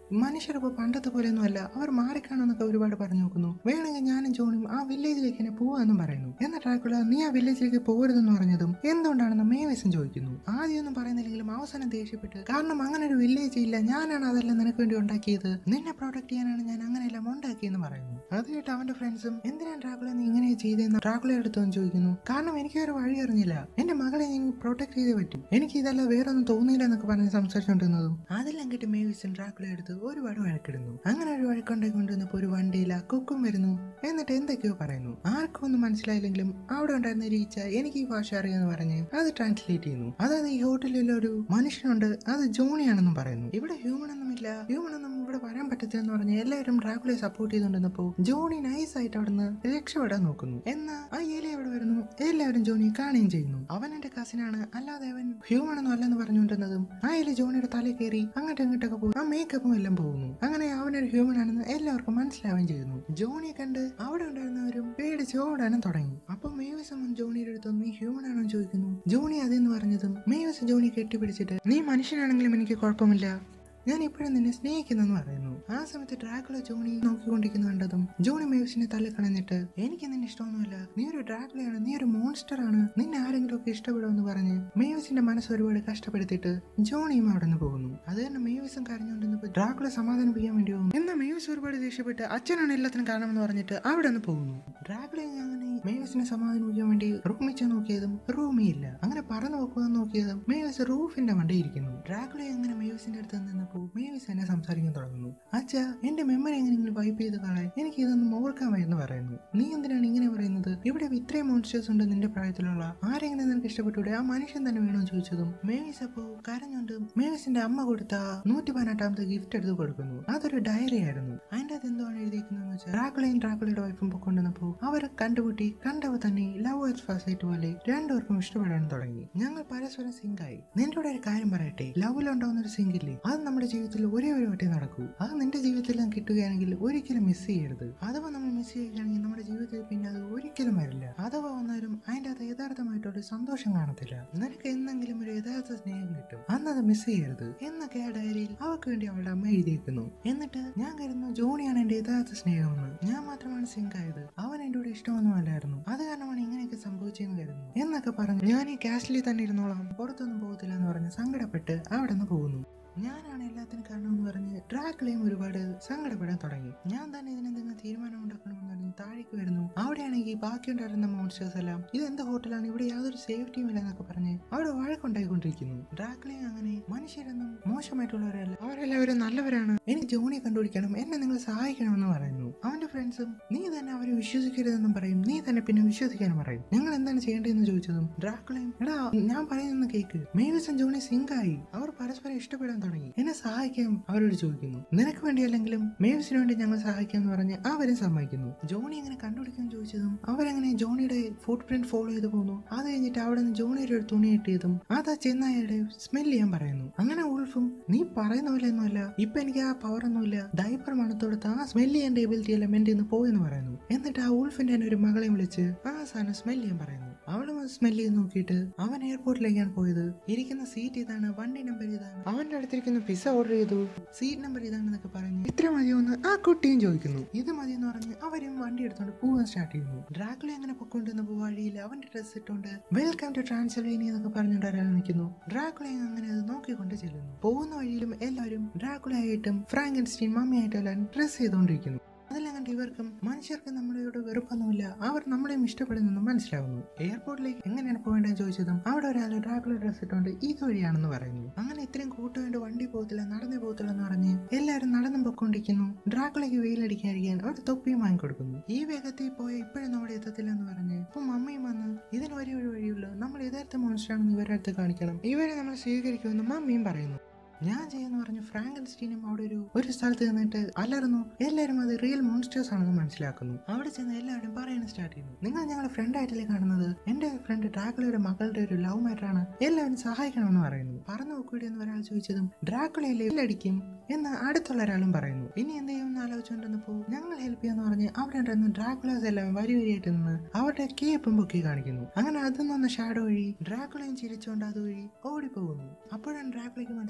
മനുഷ്യർ ഇപ്പോൾ പണ്ടത്തെ പോലെയൊന്നും അല്ല അവർ മാറിക്കാണെന്നൊക്കെ ഒരുപാട് പറഞ്ഞു നോക്കുന്നു വേണമെങ്കിൽ ഞാനും ജോണിയും ആ വില്ലേജിലേക്ക് തന്നെ പോവാന്നും പറയുന്നു എന്നാൽ ഡ്രാക്കുള നീ ആ വില്ലേജിലേക്ക് പോകരുതെന്ന് പറഞ്ഞതും എന്തുകൊണ്ടാണെന്ന് മേവസും ചോദിക്കുന്നു ആദ്യമൊന്നും പറയുന്നില്ലെങ്കിലും അവസാനം ദേഷ്യപ്പെട്ട് കാരണം അങ്ങനെ ഒരു വില്ലേജ് ഇല്ല ഞാനാണ് അതെല്ലാം നിനക്ക് വേണ്ടി ഉണ്ടാക്കിയത് നിന്നെ പ്രൊട്ടക്ട് ചെയ്യാനാണ് ഞാൻ അങ്ങനെയെല്ലാം ഉണ്ടാക്കിയെന്ന് പറയുന്നു അത് കേട്ട് അവന്റെ ഫ്രണ്ട്സും എന്തിനാണ് ഡ്രാക്കുള നീ ഇങ്ങനെ ചെയ്തതെന്ന് ഡ്രാക്കുള അടുത്തൊന്ന് ചോദിക്കുന്നു കാരണം എനിക്ക് വേറെ വഴി അറിഞ്ഞില്ല എന്റെ മകളെ നീ പ്രൊട്ടക്ട് ചെയ്തേ പറ്റും എനിക്ക് ഇതെല്ലാം വേറെ ഒന്നും തോന്നിയില്ല എന്നൊക്കെ പറഞ്ഞ് സംസാരിച്ചുകൊണ്ടിരുന്നതും അതെല്ലാം കേട്ട് മേവിസും ഡ്രാക്കുള എടുത്ത് ഒരുപാട് വഴക്കിടുന്നു അങ്ങനെ ഒരു വഴക്കുണ്ടായി കൊണ്ടുവന്നപ്പോൾ ഒരു വണ്ടിയിൽ ആ കുക്കും വരുന്നു എന്നിട്ട് എന്തൊക്കെയോ പറയുന്നു ആർക്കും ഒന്നും മനസ്സിലായില്ലെങ്കിലും അവിടെ ഉണ്ടായിരുന്ന രീച്ച എനിക്ക് ഈ ഭാഷ അറിയാന്ന് പറഞ്ഞ് അത് ട്രാൻസ്ലേറ്റ് ചെയ്യുന്നു അതായത് ഈ ഹോട്ടലിൽ ഒരു മനുഷ്യനുണ്ട് അത് ജോണിയാണെന്നും പറയുന്നു ഇവിടെ ഹ്യൂമൻ ഒന്നുമില്ല ഹ്യൂമൻ ഒന്നും ഇവിടെ വരാൻ പറ്റത്തില്ലെന്ന് പറഞ്ഞ് എല്ലാവരും ഡ്രാക്കുളയെ സപ്പോർട്ട് ചെയ്തുകൊണ്ടിരുന്നപ്പോൾ ജോണി നൈസ് ആയിട്ട് അവിടുന്ന് രക്ഷപ്പെടാൻ നോക്കുന്നു എന്നാൽ ആ ഏലി അവിടെ വരുന്നു എല്ലാവരും ജോണിയെ കാണുകയും ചെയ്യുന്നു അവൻ എന്റെ കസിനാണ് അല്ലാതെ അവൻ ഹ്യൂമൻ ഒന്നും അല്ലെന്ന് പറഞ്ഞുകൊണ്ടിരുന്നതും ആ ഏലി ജോണിയുടെ തലയിൽ കയറി അങ്ങോട്ടും ഇങ്ങോട്ടൊക്കെ പോകും ആ മേക്കപ്പും എല്ലാം പോകുന്നു അങ്ങനെ അവനൊരു ഹ്യൂമൻ ആണെന്ന് എല്ലാവർക്കും മനസ്സിലാവുകയും ചെയ്യുന്നു ജോണിയെ കണ്ട് അവിടെ ഉണ്ടായിരുന്നവരും പേടിച്ച് ഓടാനും തുടങ്ങി അപ്പൊ മേവസം ജോണിയുടെ അടുത്ത് നീ ഹ്യൂമൻ ആണോ എന്ന് ചോദിക്കുന്നു ജോണി അതെന്ന് പറഞ്ഞതും മേവസ് ജോണി കെട്ടിപ്പിടിച്ചിട്ട് നീ മനുഷ്യനാണെങ്കിലും എനിക്ക് കുഴപ്പമില്ല ഞാൻ ഇപ്പോഴും നിന്നെ സ്നേഹിക്കുന്നെന്ന് പറയുന്നു ആ സമയത്ത് ഡ്രാക്കുള ജോണി നോക്കിക്കൊണ്ടിരിക്കുന്ന കണ്ടതും ജോണി മേവ്സിനെ തള്ളിക്കളഞ്ഞിട്ട് എനിക്ക് നിന്നെ ഇഷ്ടമൊന്നുമില്ല നീ ഒരു ഡ്രാക്കുളയാണ് നീ ഒരു മോൺസ്റ്റർ ആണ് നിന്നെ ആരെങ്കിലും ഒക്കെ ഇഷ്ടപ്പെടുമെന്ന് പറഞ്ഞ് മേവ്സിന്റെ മനസ്സ് ഒരുപാട് കഷ്ടപ്പെടുത്തിയിട്ട് ജോണിയും അവിടെ നിന്ന് പോകുന്നു അത് തന്നെ മേവ്സും കരഞ്ഞുകൊണ്ടിരുന്നപ്പോൾ ഡ്രാക്കുള സമാധാനിപ്പിക്കാൻ വേണ്ടി പോകുന്നു എന്നാൽ മേവ്സ് ഒരുപാട് ദേഷ്യപ്പെട്ട് അച്ഛനാണ് എല്ലാത്തിനും കാരണമെന്ന് പറഞ്ഞിട്ട് അവിടെ നിന്ന് പോകുന്നു ഡ്രാക്കുളയെ അങ്ങനെ മേവ്സിനെ സമാധാനിപ്പിക്കാൻ വേണ്ടി റൂമിൽ ചെന്ന് നോക്കിയതും റൂമിൽ ഇല്ല അങ്ങനെ പറന്നു നോക്കുക നോക്കിയതും മേവ്സ് റൂഫിന്റെ മണ്ടയിൽ ഇരിക്കുന്നു ഡ്രാക്കുളയെ അങ്ങനെ മേവ്സിന്റെ അടുത്ത് നിന്നപ്പോൾ മേവ്സ് എന്നെ സംസാരിക്കാൻ തുടങ്ങുന്നു അച്ഛാ എന്റെ മെമ്മറി എങ്ങനെയെങ്കിലും വൈപ്പ് ചെയ്ത് കളയാൻ എനിക്ക് ഇതൊന്നും ഓർക്കാൻ വയ്യെന്ന് പറയുന്നു നീ എന്തിനാണ് ഇങ്ങനെ പറയുന്നത് ഇവിടെ ഇത്രയും മോൺസ്റ്റേഴ്സ് ഉണ്ട് നിന്റെ പ്രായത്തിലുള്ള ആരെങ്കിലും നിനക്ക് ഇഷ്ടപ്പെട്ടൂടെ ആ മനുഷ്യൻ തന്നെ വേണമെന്ന് ചോദിച്ചതും മേവിസ് അപ്പോ കരഞ്ഞുകൊണ്ട് മേവിസിന്റെ അമ്മ കൊടുത്ത നൂറ്റി പതിനെട്ടാമത്തെ ഗിഫ്റ്റ് എടുത്ത് കൊടുക്കുന്നു അതൊരു ഡയറി ആയിരുന്നു അതിന്റെ അത് എന്തുവാണ് എഴുതിയിരിക്കുന്നതെന്ന് വെച്ചാൽ ഡ്രാക്കുളയും ഡ്രാക്കുളയുടെ വൈഫും പൊക്കൊണ്ടുവന്നപ്പോ അവരെ കണ്ടുമുട്ടി കണ്ടവ തന്നെ ലവ് അറ്റ് ഫസ്റ്റ് സൈറ്റ് പോലെ രണ്ടുപേർക്കും ഇഷ്ടപ്പെടാൻ തുടങ്ങി ഞങ്ങൾ പരസ്പരം സിങ്കായി നിന്റെ കൂടെ ഒരു കാര്യം പറയട്ടെ ലവിലുണ്ടാവുന്ന ഒരു സിങ്ക് ഇല്ലേ അത് നമ്മുടെ ജീവിതത്തിൽ ഒരേ ഒരു വട്ടേ നടക്കൂ അത് നിന്റെ ജീവിതത്തിൽ കിട്ടുകയാണെങ്കിൽ ഒരിക്കലും മിസ് ചെയ്യരുത് അഥവാ നമ്മൾ മിസ് ചെയ്യുകയാണെങ്കിൽ നമ്മുടെ ജീവിതത്തിൽ പിന്നെ അത് ഒരിക്കലും വരില്ല അഥവാ വന്നാലും അതിന്റെ അത് യഥാർത്ഥമായിട്ടൊരു സന്തോഷം കാണത്തില്ല നിനക്ക് എന്തെങ്കിലും ഒരു യഥാർത്ഥ സ്നേഹം കിട്ടും അന്ന് അത് മിസ് ചെയ്യരുത് എന്നൊക്കെ ആ ഡയറിയിൽ അവൾക്ക് വേണ്ടി അവളുടെ അമ്മ എഴുതിയിരിക്കുന്നു എന്നിട്ട് ഞാൻ കരുതുന്നു ജോണിയാണ് എന്റെ യഥാർത്ഥ സ്നേഹമെന്ന് ഞാൻ മാത്രമാണ് സിങ്ക് ആയത് അവൻ എന്റെ കൂടെ ഇഷ്ടമൊന്നും അല്ലായിരുന്നു അത് കാരണമാണ് ഇങ്ങനെയൊക്കെ സംഭവിച്ചെന്ന് കരുതുന്നു എന്നൊക്കെ പറഞ്ഞു ഞാൻ ഈ കാസ്റ്റിലിൽ തന്നെ ഇരുന്നോളാം പുറത്തൊന്നും പോകത്തില്ല എന്ന് പറഞ്ഞ് സങ്കടപ്പെട്ട് അവിടെ നിന്ന് പോകുന്നു ഞാനാണ് എല്ലാത്തിനും കാരണമെന്ന് പറഞ്ഞ് ഡ്രാക്കുളയും ഒരുപാട് സങ്കടപ്പെടാൻ തുടങ്ങി ഞാൻ തന്നെ ഇതിനെന്തെങ്കിലും തീരുമാനം ഉണ്ടാക്കണമെന്ന് പറഞ്ഞ് താഴേക്ക് വരുന്നു അവിടെയാണെങ്കിൽ ബാക്കിയുണ്ടായിരുന്ന മോൺസ്റ്റേഴ്സ് എല്ലാം ഇത് എന്ത് ഹോട്ടലാണ് ഇവിടെ യാതൊരു സേഫ്റ്റിയും ഇല്ല എന്നൊക്കെ പറഞ്ഞ് അവിടെ വഴക്കുണ്ടായിക്കൊണ്ടിരിക്കുന്നു ഡ്രാക്കുളയും അങ്ങനെ മനുഷ്യരൊന്നും മോശമായിട്ടുള്ളവരല്ല അവരെല്ലാവരും നല്ലവരാണ് എനിക്ക് ജോണിയെ കണ്ടുപിടിക്കണം എന്നെ നിങ്ങൾ സഹായിക്കണമെന്ന് പറയുന്നു അവന്റെ ഫ്രണ്ട്സും നീ തന്നെ അവരെ വിശ്വസിക്കരുതെന്നും പറയും നീ തന്നെ പിന്നെ വിശ്വസിക്കാനും പറയും ഞങ്ങൾ എന്താണ് ചെയ്യേണ്ടതെന്ന് ചോദിച്ചതും ഡ്രാക്കുളയും എടാ ഞാൻ പറയുന്ന കേക്ക് മേവിസും ജോണി സിങ്കായി അവർ പരസ്പരം ഇഷ്ടപ്പെടാൻ തുടങ്ങി എന്നെ സഹായിക്കാൻ അവരോട് ചോദിക്കുന്നു നിനക്ക് വേണ്ടിയല്ലെങ്കിലും മേവിസിന് വേണ്ടി ഞങ്ങൾ സഹായിക്കാന്ന് പറഞ്ഞ് അവരും സമ്മതിക്കുന്നു ജോണി എങ്ങനെ കണ്ടുപിടിക്കാൻ ചോദിച്ചതും അവരങ്ങനെ ജോണിയുടെ ഫുട് പ്രിന്റ് ഫോളോ ചെയ്ത് പോകുന്നു അത് കഴിഞ്ഞിട്ട് അവിടെ നിന്ന് ജോണിയുടെ ഒരു തുണി കിട്ടിയതും അത് ആ ചെന്നായയുടെ സ്മെല് ചെയ്യാൻ പറയുന്നു അങ്ങനെ ഉൾഫും നീ പറയുന്ന പോലെ ഒന്നുമല്ല ഇപ്പൊ എനിക്ക് ആ പവർ ഒന്നുമില്ല ഡൈപ്പർ മണത്തോടത്ത് ആ സ്മെല് ചെയ്യാൻ എബിലിറ്റി എല്ലാം എന്റെ നിന്ന് പോയെന്ന് പറയുന്നു എന്നിട്ട് ആ ഉൾഫിന്റെ തന്നെ ഒരു മകളെ വിളിച്ച് ആ സാധനം സ്മെല് ചെയ്യാൻ പറയുന്നു അവളും അത് സ്മെല് ചെയ്ത് നോക്കിയിട്ട് അവൻ എയർപോർട്ടിലേക്കാണ് പോയത് ഇരിക്കുന്ന സീറ്റ് ഇതാണ് വണ്ടി നമ്പർ ഇതാണ് അവന്റെ അടുത്തിരിക്കുന്ന പിസ ഓർഡർ ചെയ്തു സീറ്റ് നമ്പർ ഇതാണെന്നൊക്കെ പറഞ്ഞ് ഇത്ര മതിയോന്ന് ആ കുട്ടിയും ചോദിക്കുന്നു ഇത് മതിയെന്ന് പറഞ്ഞ് അവരും വണ്ടി എടുത്തോണ്ട് പോകാൻ സ്റ്റാർട്ട് ചെയ്യുന്നു ഡ്രാക്കുളി അങ്ങനെ പൊക്കൊണ്ടിരുന്നപ്പോ വഴിയിൽ അവന്റെ ഡ്രസ് ഇട്ടുകൊണ്ട് വെൽക്കം ടു ട്രാൻസ്ൽവേനിയ എന്നൊക്കെ പറഞ്ഞുകൊണ്ട് ഒരാൾ നിൽക്കുന്നു ഡ്രാക്കുളെ അങ്ങനെ അത് നോക്കിക്കൊണ്ട് ചെല്ലുന്നു പോകുന്ന വഴിയിലും എല്ലാവരും ഡ്രാക്കുളയായിട്ടും ഫ്രാങ്കൻസ്റ്റീൻ മമ്മിയായിട്ടും എല്ലാം ഡ്രസ് ചെയ്തുകൊണ്ടിരിക്കുന്നു അതെല്ലാം കണ്ട് ഇവർക്കും മനുഷ്യർക്ക് നമ്മളോട് വെറുപ്പൊന്നുമില്ല അവർ നമ്മളെയും ഇഷ്ടപ്പെടുന്നെന്നും മനസ്സിലാവുന്നു എയർപോർട്ടിലേക്ക് എങ്ങനെയാണ് പോകേണ്ടതെന്ന് ചോദിച്ചതും അവിടെ ഒരാൾ ഡ്രാക്കുള ഡ്രസ് ഇട്ടുകൊണ്ട് ഇതുവഴിയാണെന്ന് പറയുന്നു അങ്ങനെ ഇത്രയും കൂട്ടുകൊണ്ട് വണ്ടി പോകത്തില്ല നടന്നേ പോകത്തില്ല എന്ന് പറഞ്ഞ് എല്ലാവരും നടന്നും പൊക്കൊണ്ടിരിക്കുന്നു ഡ്രാക്കുളയ്ക്ക് വെയിലടിക്കാതിരിക്കാൻ ഒരു തൊപ്പിയും വാങ്ങിക്കൊടുക്കുന്നു ഈ വേഗത്തിൽ പോയ ഇപ്പോഴും നമ്മുടെ എത്തത്തില്ല എന്ന് പറഞ്ഞ് ഇപ്പൊ മമ്മിയും വന്ന് ഇതിന് ഒരേ ഒരു വഴിയുള്ളൂ നമ്മൾ യഥാർത്ഥ മോൺസ്റ്ററാണെന്ന് ഇവരുടെ അടുത്ത് കാണിക്കണം ഇവരെ നമ്മൾ സ്വീകരിക്കുമെന്ന് മമ്മിയും പറയുന്നു ഞാൻ ചെയ്യുന്ന പറഞ്ഞു ഫ്രാങ്കൻസ്റ്റീനും അവിടെ ഒരു ഒരു സ്ഥലത്ത് നിന്നിട്ട് അലറുന്നു എല്ലാവരും അത് റിയൽ മോൺസ്റ്റേഴ്സ് ആണെന്ന് മനസ്സിലാക്കുന്നു അവിടെ ചെന്ന് എല്ലാവരും പറയാൻ സ്റ്റാർട്ട് ചെയ്യുന്നു നിങ്ങൾ ഞങ്ങളുടെ ഫ്രണ്ട് ആയിട്ടല്ലേ കാണുന്നത് എന്റെ ഫ്രണ്ട് ഡ്രാക്കുളയുടെ മകളുടെ ഒരു ലവ് മാറ്റർ ആണ് എല്ലാവരും സഹായിക്കണമെന്ന് പറയുന്നു പറഞ്ഞു നോക്കൂടി എന്ന് ഒരാൾ ചോദിച്ചതും ഡ്രാക്കുളയിലെ അടിക്കും എന്ന് അടുത്തുള്ള ഒരാളും പറയുന്നു ഇനി എന്ത് ചെയ്യുമെന്ന് ആലോചിച്ചുകൊണ്ടിരുന്നപ്പോ ഞങ്ങൾ ഹെൽപ്പ് ചെയ്യാന്ന് പറഞ്ഞ് അവിടെ ഉണ്ടായിരുന്ന ഡ്രാക്കുളേഴ്സ് എല്ലാം വരി വരിയായിട്ട് നിന്ന് അവരുടെ കേപ്പും പൊക്കി കാണിക്കുന്നു അങ്ങനെ അതിൽ നിന്ന് ഷാഡോ വഴി ഡ്രാക്കുളയും ചിരിച്ചുകൊണ്ട് അതുവഴി ഓടിപ്പോകുന്നു അപ്പോഴാണ് ഡ്രാക്കുളയ്ക്ക് മനസ്സിലാവുന്നത്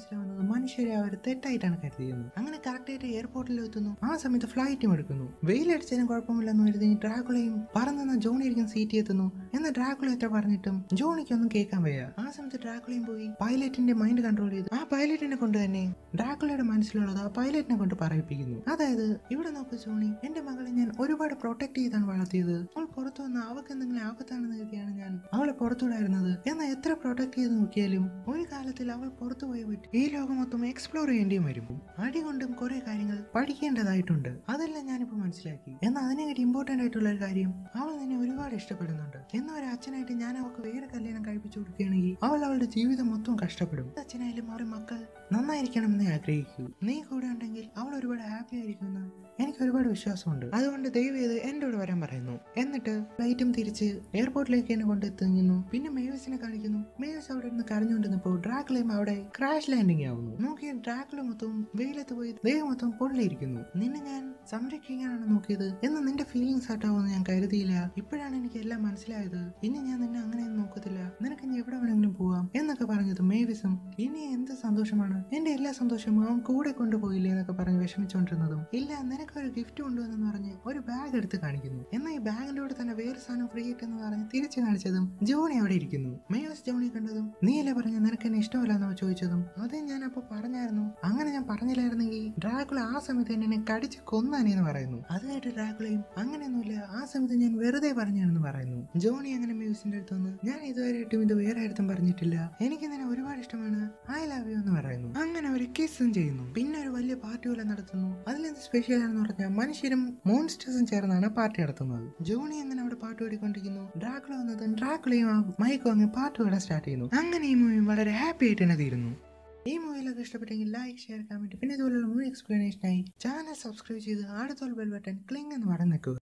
മനുഷ്യരെ അവർ തെറ്റായിട്ടാണ് കരുതിയിരുന്നത് അങ്ങനെ കറക്റ്റായിട്ട് എയർപോർട്ടിൽ എത്തുന്നു ആ സമയത്ത് ഫ്ലൈറ്റും എടുക്കുന്നു വെയിലടിച്ചാലും കുഴപ്പമില്ലെന്ന് കരുതി ഡ്രാക്കുളയും പറന്നുന്ന ജോണി ഇരിക്കുന്ന സീറ്റിൽ എത്തുന്നു എന്നാൽ ഡ്രാക്കുള എത്ര പറഞ്ഞിട്ടും ജോണിക്കൊന്നും കേൾക്കാൻ വയ്യ ആ സമയത്ത് ഡ്രാക്കുളയും പോയി പൈലറ്റിന്റെ മൈൻഡ് കൺട്രോൾ ചെയ്ത് ആ പൈലറ്റിനെ കൊണ്ട് തന്നെ ഡ്രാക്കുളയുടെ മനസ്സിലുള്ളത് ആ പൈലറ്റിനെ കൊണ്ട് പറയിപ്പിക്കുന്നു അതായത് ഇവിടെ നോക്ക് ജോണി എന്റെ മകളെ ഞാൻ ഒരുപാട് പ്രൊട്ടക്ട് ചെയ്താണ് വളർത്തിയത് അവൾ പുറത്തു വന്ന അവൾക്ക് എന്തെങ്കിലും ആപത്താണെന്ന് കരുതിയാണ് ഞാൻ അവളെ പുറത്തുവിടായിരുന്നത് എന്നാൽ എത്ര പ്രൊട്ടക്ട് ചെയ്ത് നോക്കിയാലും ഒരു കാലത്തിൽ അവൾ പുറത്തു പോയി പറ്റും ഈ ലോകം മൊത്തം എക്സ്പ്ലോർ ചെയ്യേണ്ടിയും വരും അടി കൊണ്ടും കുറെ കാര്യങ്ങൾ പഠിക്കേണ്ടതായിട്ടുണ്ട് അതെല്ലാം ഞാനിപ്പോ മനസ്സിലാക്കി എന്നാൽ അതിനെക്കാട്ടി ഇമ്പോർട്ടന്റ് ആയിട്ടുള്ള ഒരു കാര്യം അവൾ നിന്നെ ഒരുപാട് ഇഷ്ടപ്പെടുന്നുണ്ട് എന്ന ഒരു അച്ഛനായിട്ട് ഞാൻ അവൾക്ക് വേറെ കല്യാണം കഴിപ്പിച്ചു കൊടുക്കുകയാണെങ്കിൽ അവൾ അവളുടെ ജീവിതം മൊത്തം കഷ്ടപ്പെടും അച്ഛനായാലും അവരുടെ മക്കൾ നന്നായിരിക്കണമെന്ന് ആഗ്രഹിക്കൂ നീ കൂടെ ഉണ്ടെങ്കിൽ അവൾ ഒരുപാട് ഹാപ്പി ആയിരിക്കുമെന്ന് എനിക്ക് ഒരുപാട് വിശ്വാസമുണ്ട് അതുകൊണ്ട് ദയവ് ചെയ്ത് എൻ്റെ കൂടെ വരാൻ പറയുന്നു എന്നിട്ട് ഫ്ലൈറ്റും തിരിച്ച് എയർപോർട്ടിലേക്ക് എന്നെ കൊണ്ടെത്തുന്നു പിന്നെ മേവസിനെ കാണിക്കുന്നു മേവസ് അവിടെ നിന്ന് കരഞ്ഞുകൊണ്ടിരുന്നപ്പോൾ ഡ്രാക്കുലയും അവിടെ ക്രാഷ് ലാൻഡിംഗ് ആവുന്നു നോക്കിയ ഡ്രാക്കുല മൊത്തം വെയിലത്ത് പോയി ദേഹം മൊത്തം പൊള്ളിയിരിക്കുന്നു നിന്നെ ഞാൻ സംരക്ഷിക്കാനാണ് നോക്കിയത് എന്ന് നിന്റെ ഫീലിങ്സ് ആട്ടാവുമെന്ന് ഞാൻ കരുതിയില്ല ഇപ്പോഴാണ് എനിക്ക് എല്ലാം മനസ്സിലായത് ഇനി ഞാൻ നിന്നെ അങ്ങനെയൊന്നും നോക്കത്തില്ല നിനക്ക് ഇനി എവിടെ വേണമെങ്കിലും പോവാം എന്നൊക്കെ പറഞ്ഞത് മേവിസും ഇനി എന്ത് സന്തോഷമാണ് എന്റെ എല്ലാ സന്തോഷവും അവൻ കൂടെ കൊണ്ടുപോയില്ലേ എന്നൊക്കെ പറഞ്ഞ് വിഷമിച്ചുകൊണ്ടിരുന്നതും ഇല്ല നിനക്കൊരു ഗിഫ്റ്റ് കൊണ്ടുവന്നെന്ന് പറഞ്ഞ് ഒരു ബാഗ് എടുത്ത് കാണിക്കുന്നു എന്നാൽ ഈ ബാഗിന്റെ കൂടെ തന്നെ വേറെ സാധനം ഫ്രീ കിട്ടുമെന്ന് പറഞ്ഞ് തിരിച്ചു കാണിച്ചതും ജോണി അവിടെ ഇരിക്കുന്നു മേവസ് ജോണി കണ്ടതും നീയല്ലേ പറഞ്ഞ നിനക്ക് എന്നെ ഇഷ്ടമല്ലെന്നോ ചോദിച്ചതും അതേ ഞാൻ അപ്പൊ പറഞ്ഞായിരുന്നു അങ്ങനെ ഞാൻ പറഞ്ഞില്ലായിരുന്നെങ്കിൽ ഡ്രാക്കുള ആ സമയത്ത് എന്നെ കടിച്ച് കൊന്നാനെന്ന് പറയുന്നു അത് കേട്ട് ഡ്രാക്കുളയും അങ്ങനെയൊന്നുമില്ല ആ സമയത്ത് ഞാൻ വെറുതെ പറഞ്ഞാണെന്ന് പറയുന്നു ജോണി അങ്ങനെ മ്യൂസിന്റെ അടുത്ത് വന്ന് ഞാൻ ഇതുവരെയായിട്ടും ഇത് വേറെ അടുത്തും പറഞ്ഞിട്ടില്ല എനിക്ക് നിന്നെ ഒരുപാട് ഇഷ്ടമാണ് ഐ ലവ് യു എന്ന് പറയുന്നു അങ്ങനെ അവർ കിസ്സും ചെയ്യുന്നു പിന്നെ ഒരു വലിയ പാർട്ടി പോലെ നടത്തുന്നു അതിലെന്ത് സ്പെഷ്യൽ ആണെന്ന് പറഞ്ഞാൽ മനുഷ്യരും മോൺസ്റ്റേഴ്സും ചേർന്നാണ് പാർട്ടി നടത്തുന്നത് ജോണി അങ്ങനെ അവിടെ പാട്ട് പാടിക്കൊണ്ടിരിക്കുന്നു ഡ്രാക്കുള വന്നതും ഡ്രാക്കുളയും ആ മൈക്കും അങ്ങ് പാട്ട് പാടാൻ സ്റ്റാർട്ട് ചെയ്യുന്നു അങ്ങനെ ഈ മൂവി വളരെ ഹാപ്പി ആയിട്ട് തന്നെ തീരുന്നു ഈ മൂവിയിലൊക്കെ ഇഷ്ടപ്പെട്ടെങ്കിൽ ലൈക്ക് ഷെയർ കമന്റ് പിന്നെ ഇതുപോലുള്ള മൂവി എക്സ്പ്ലനേഷനായി ചാനൽ സബ്സ്ക്രൈബ് ചെയ്ത് അടുത്തുള്ള ബെൽ ബട്ടൺ ക്ലിങ് എന്ന് പറഞ്ഞു നിൽക്കുക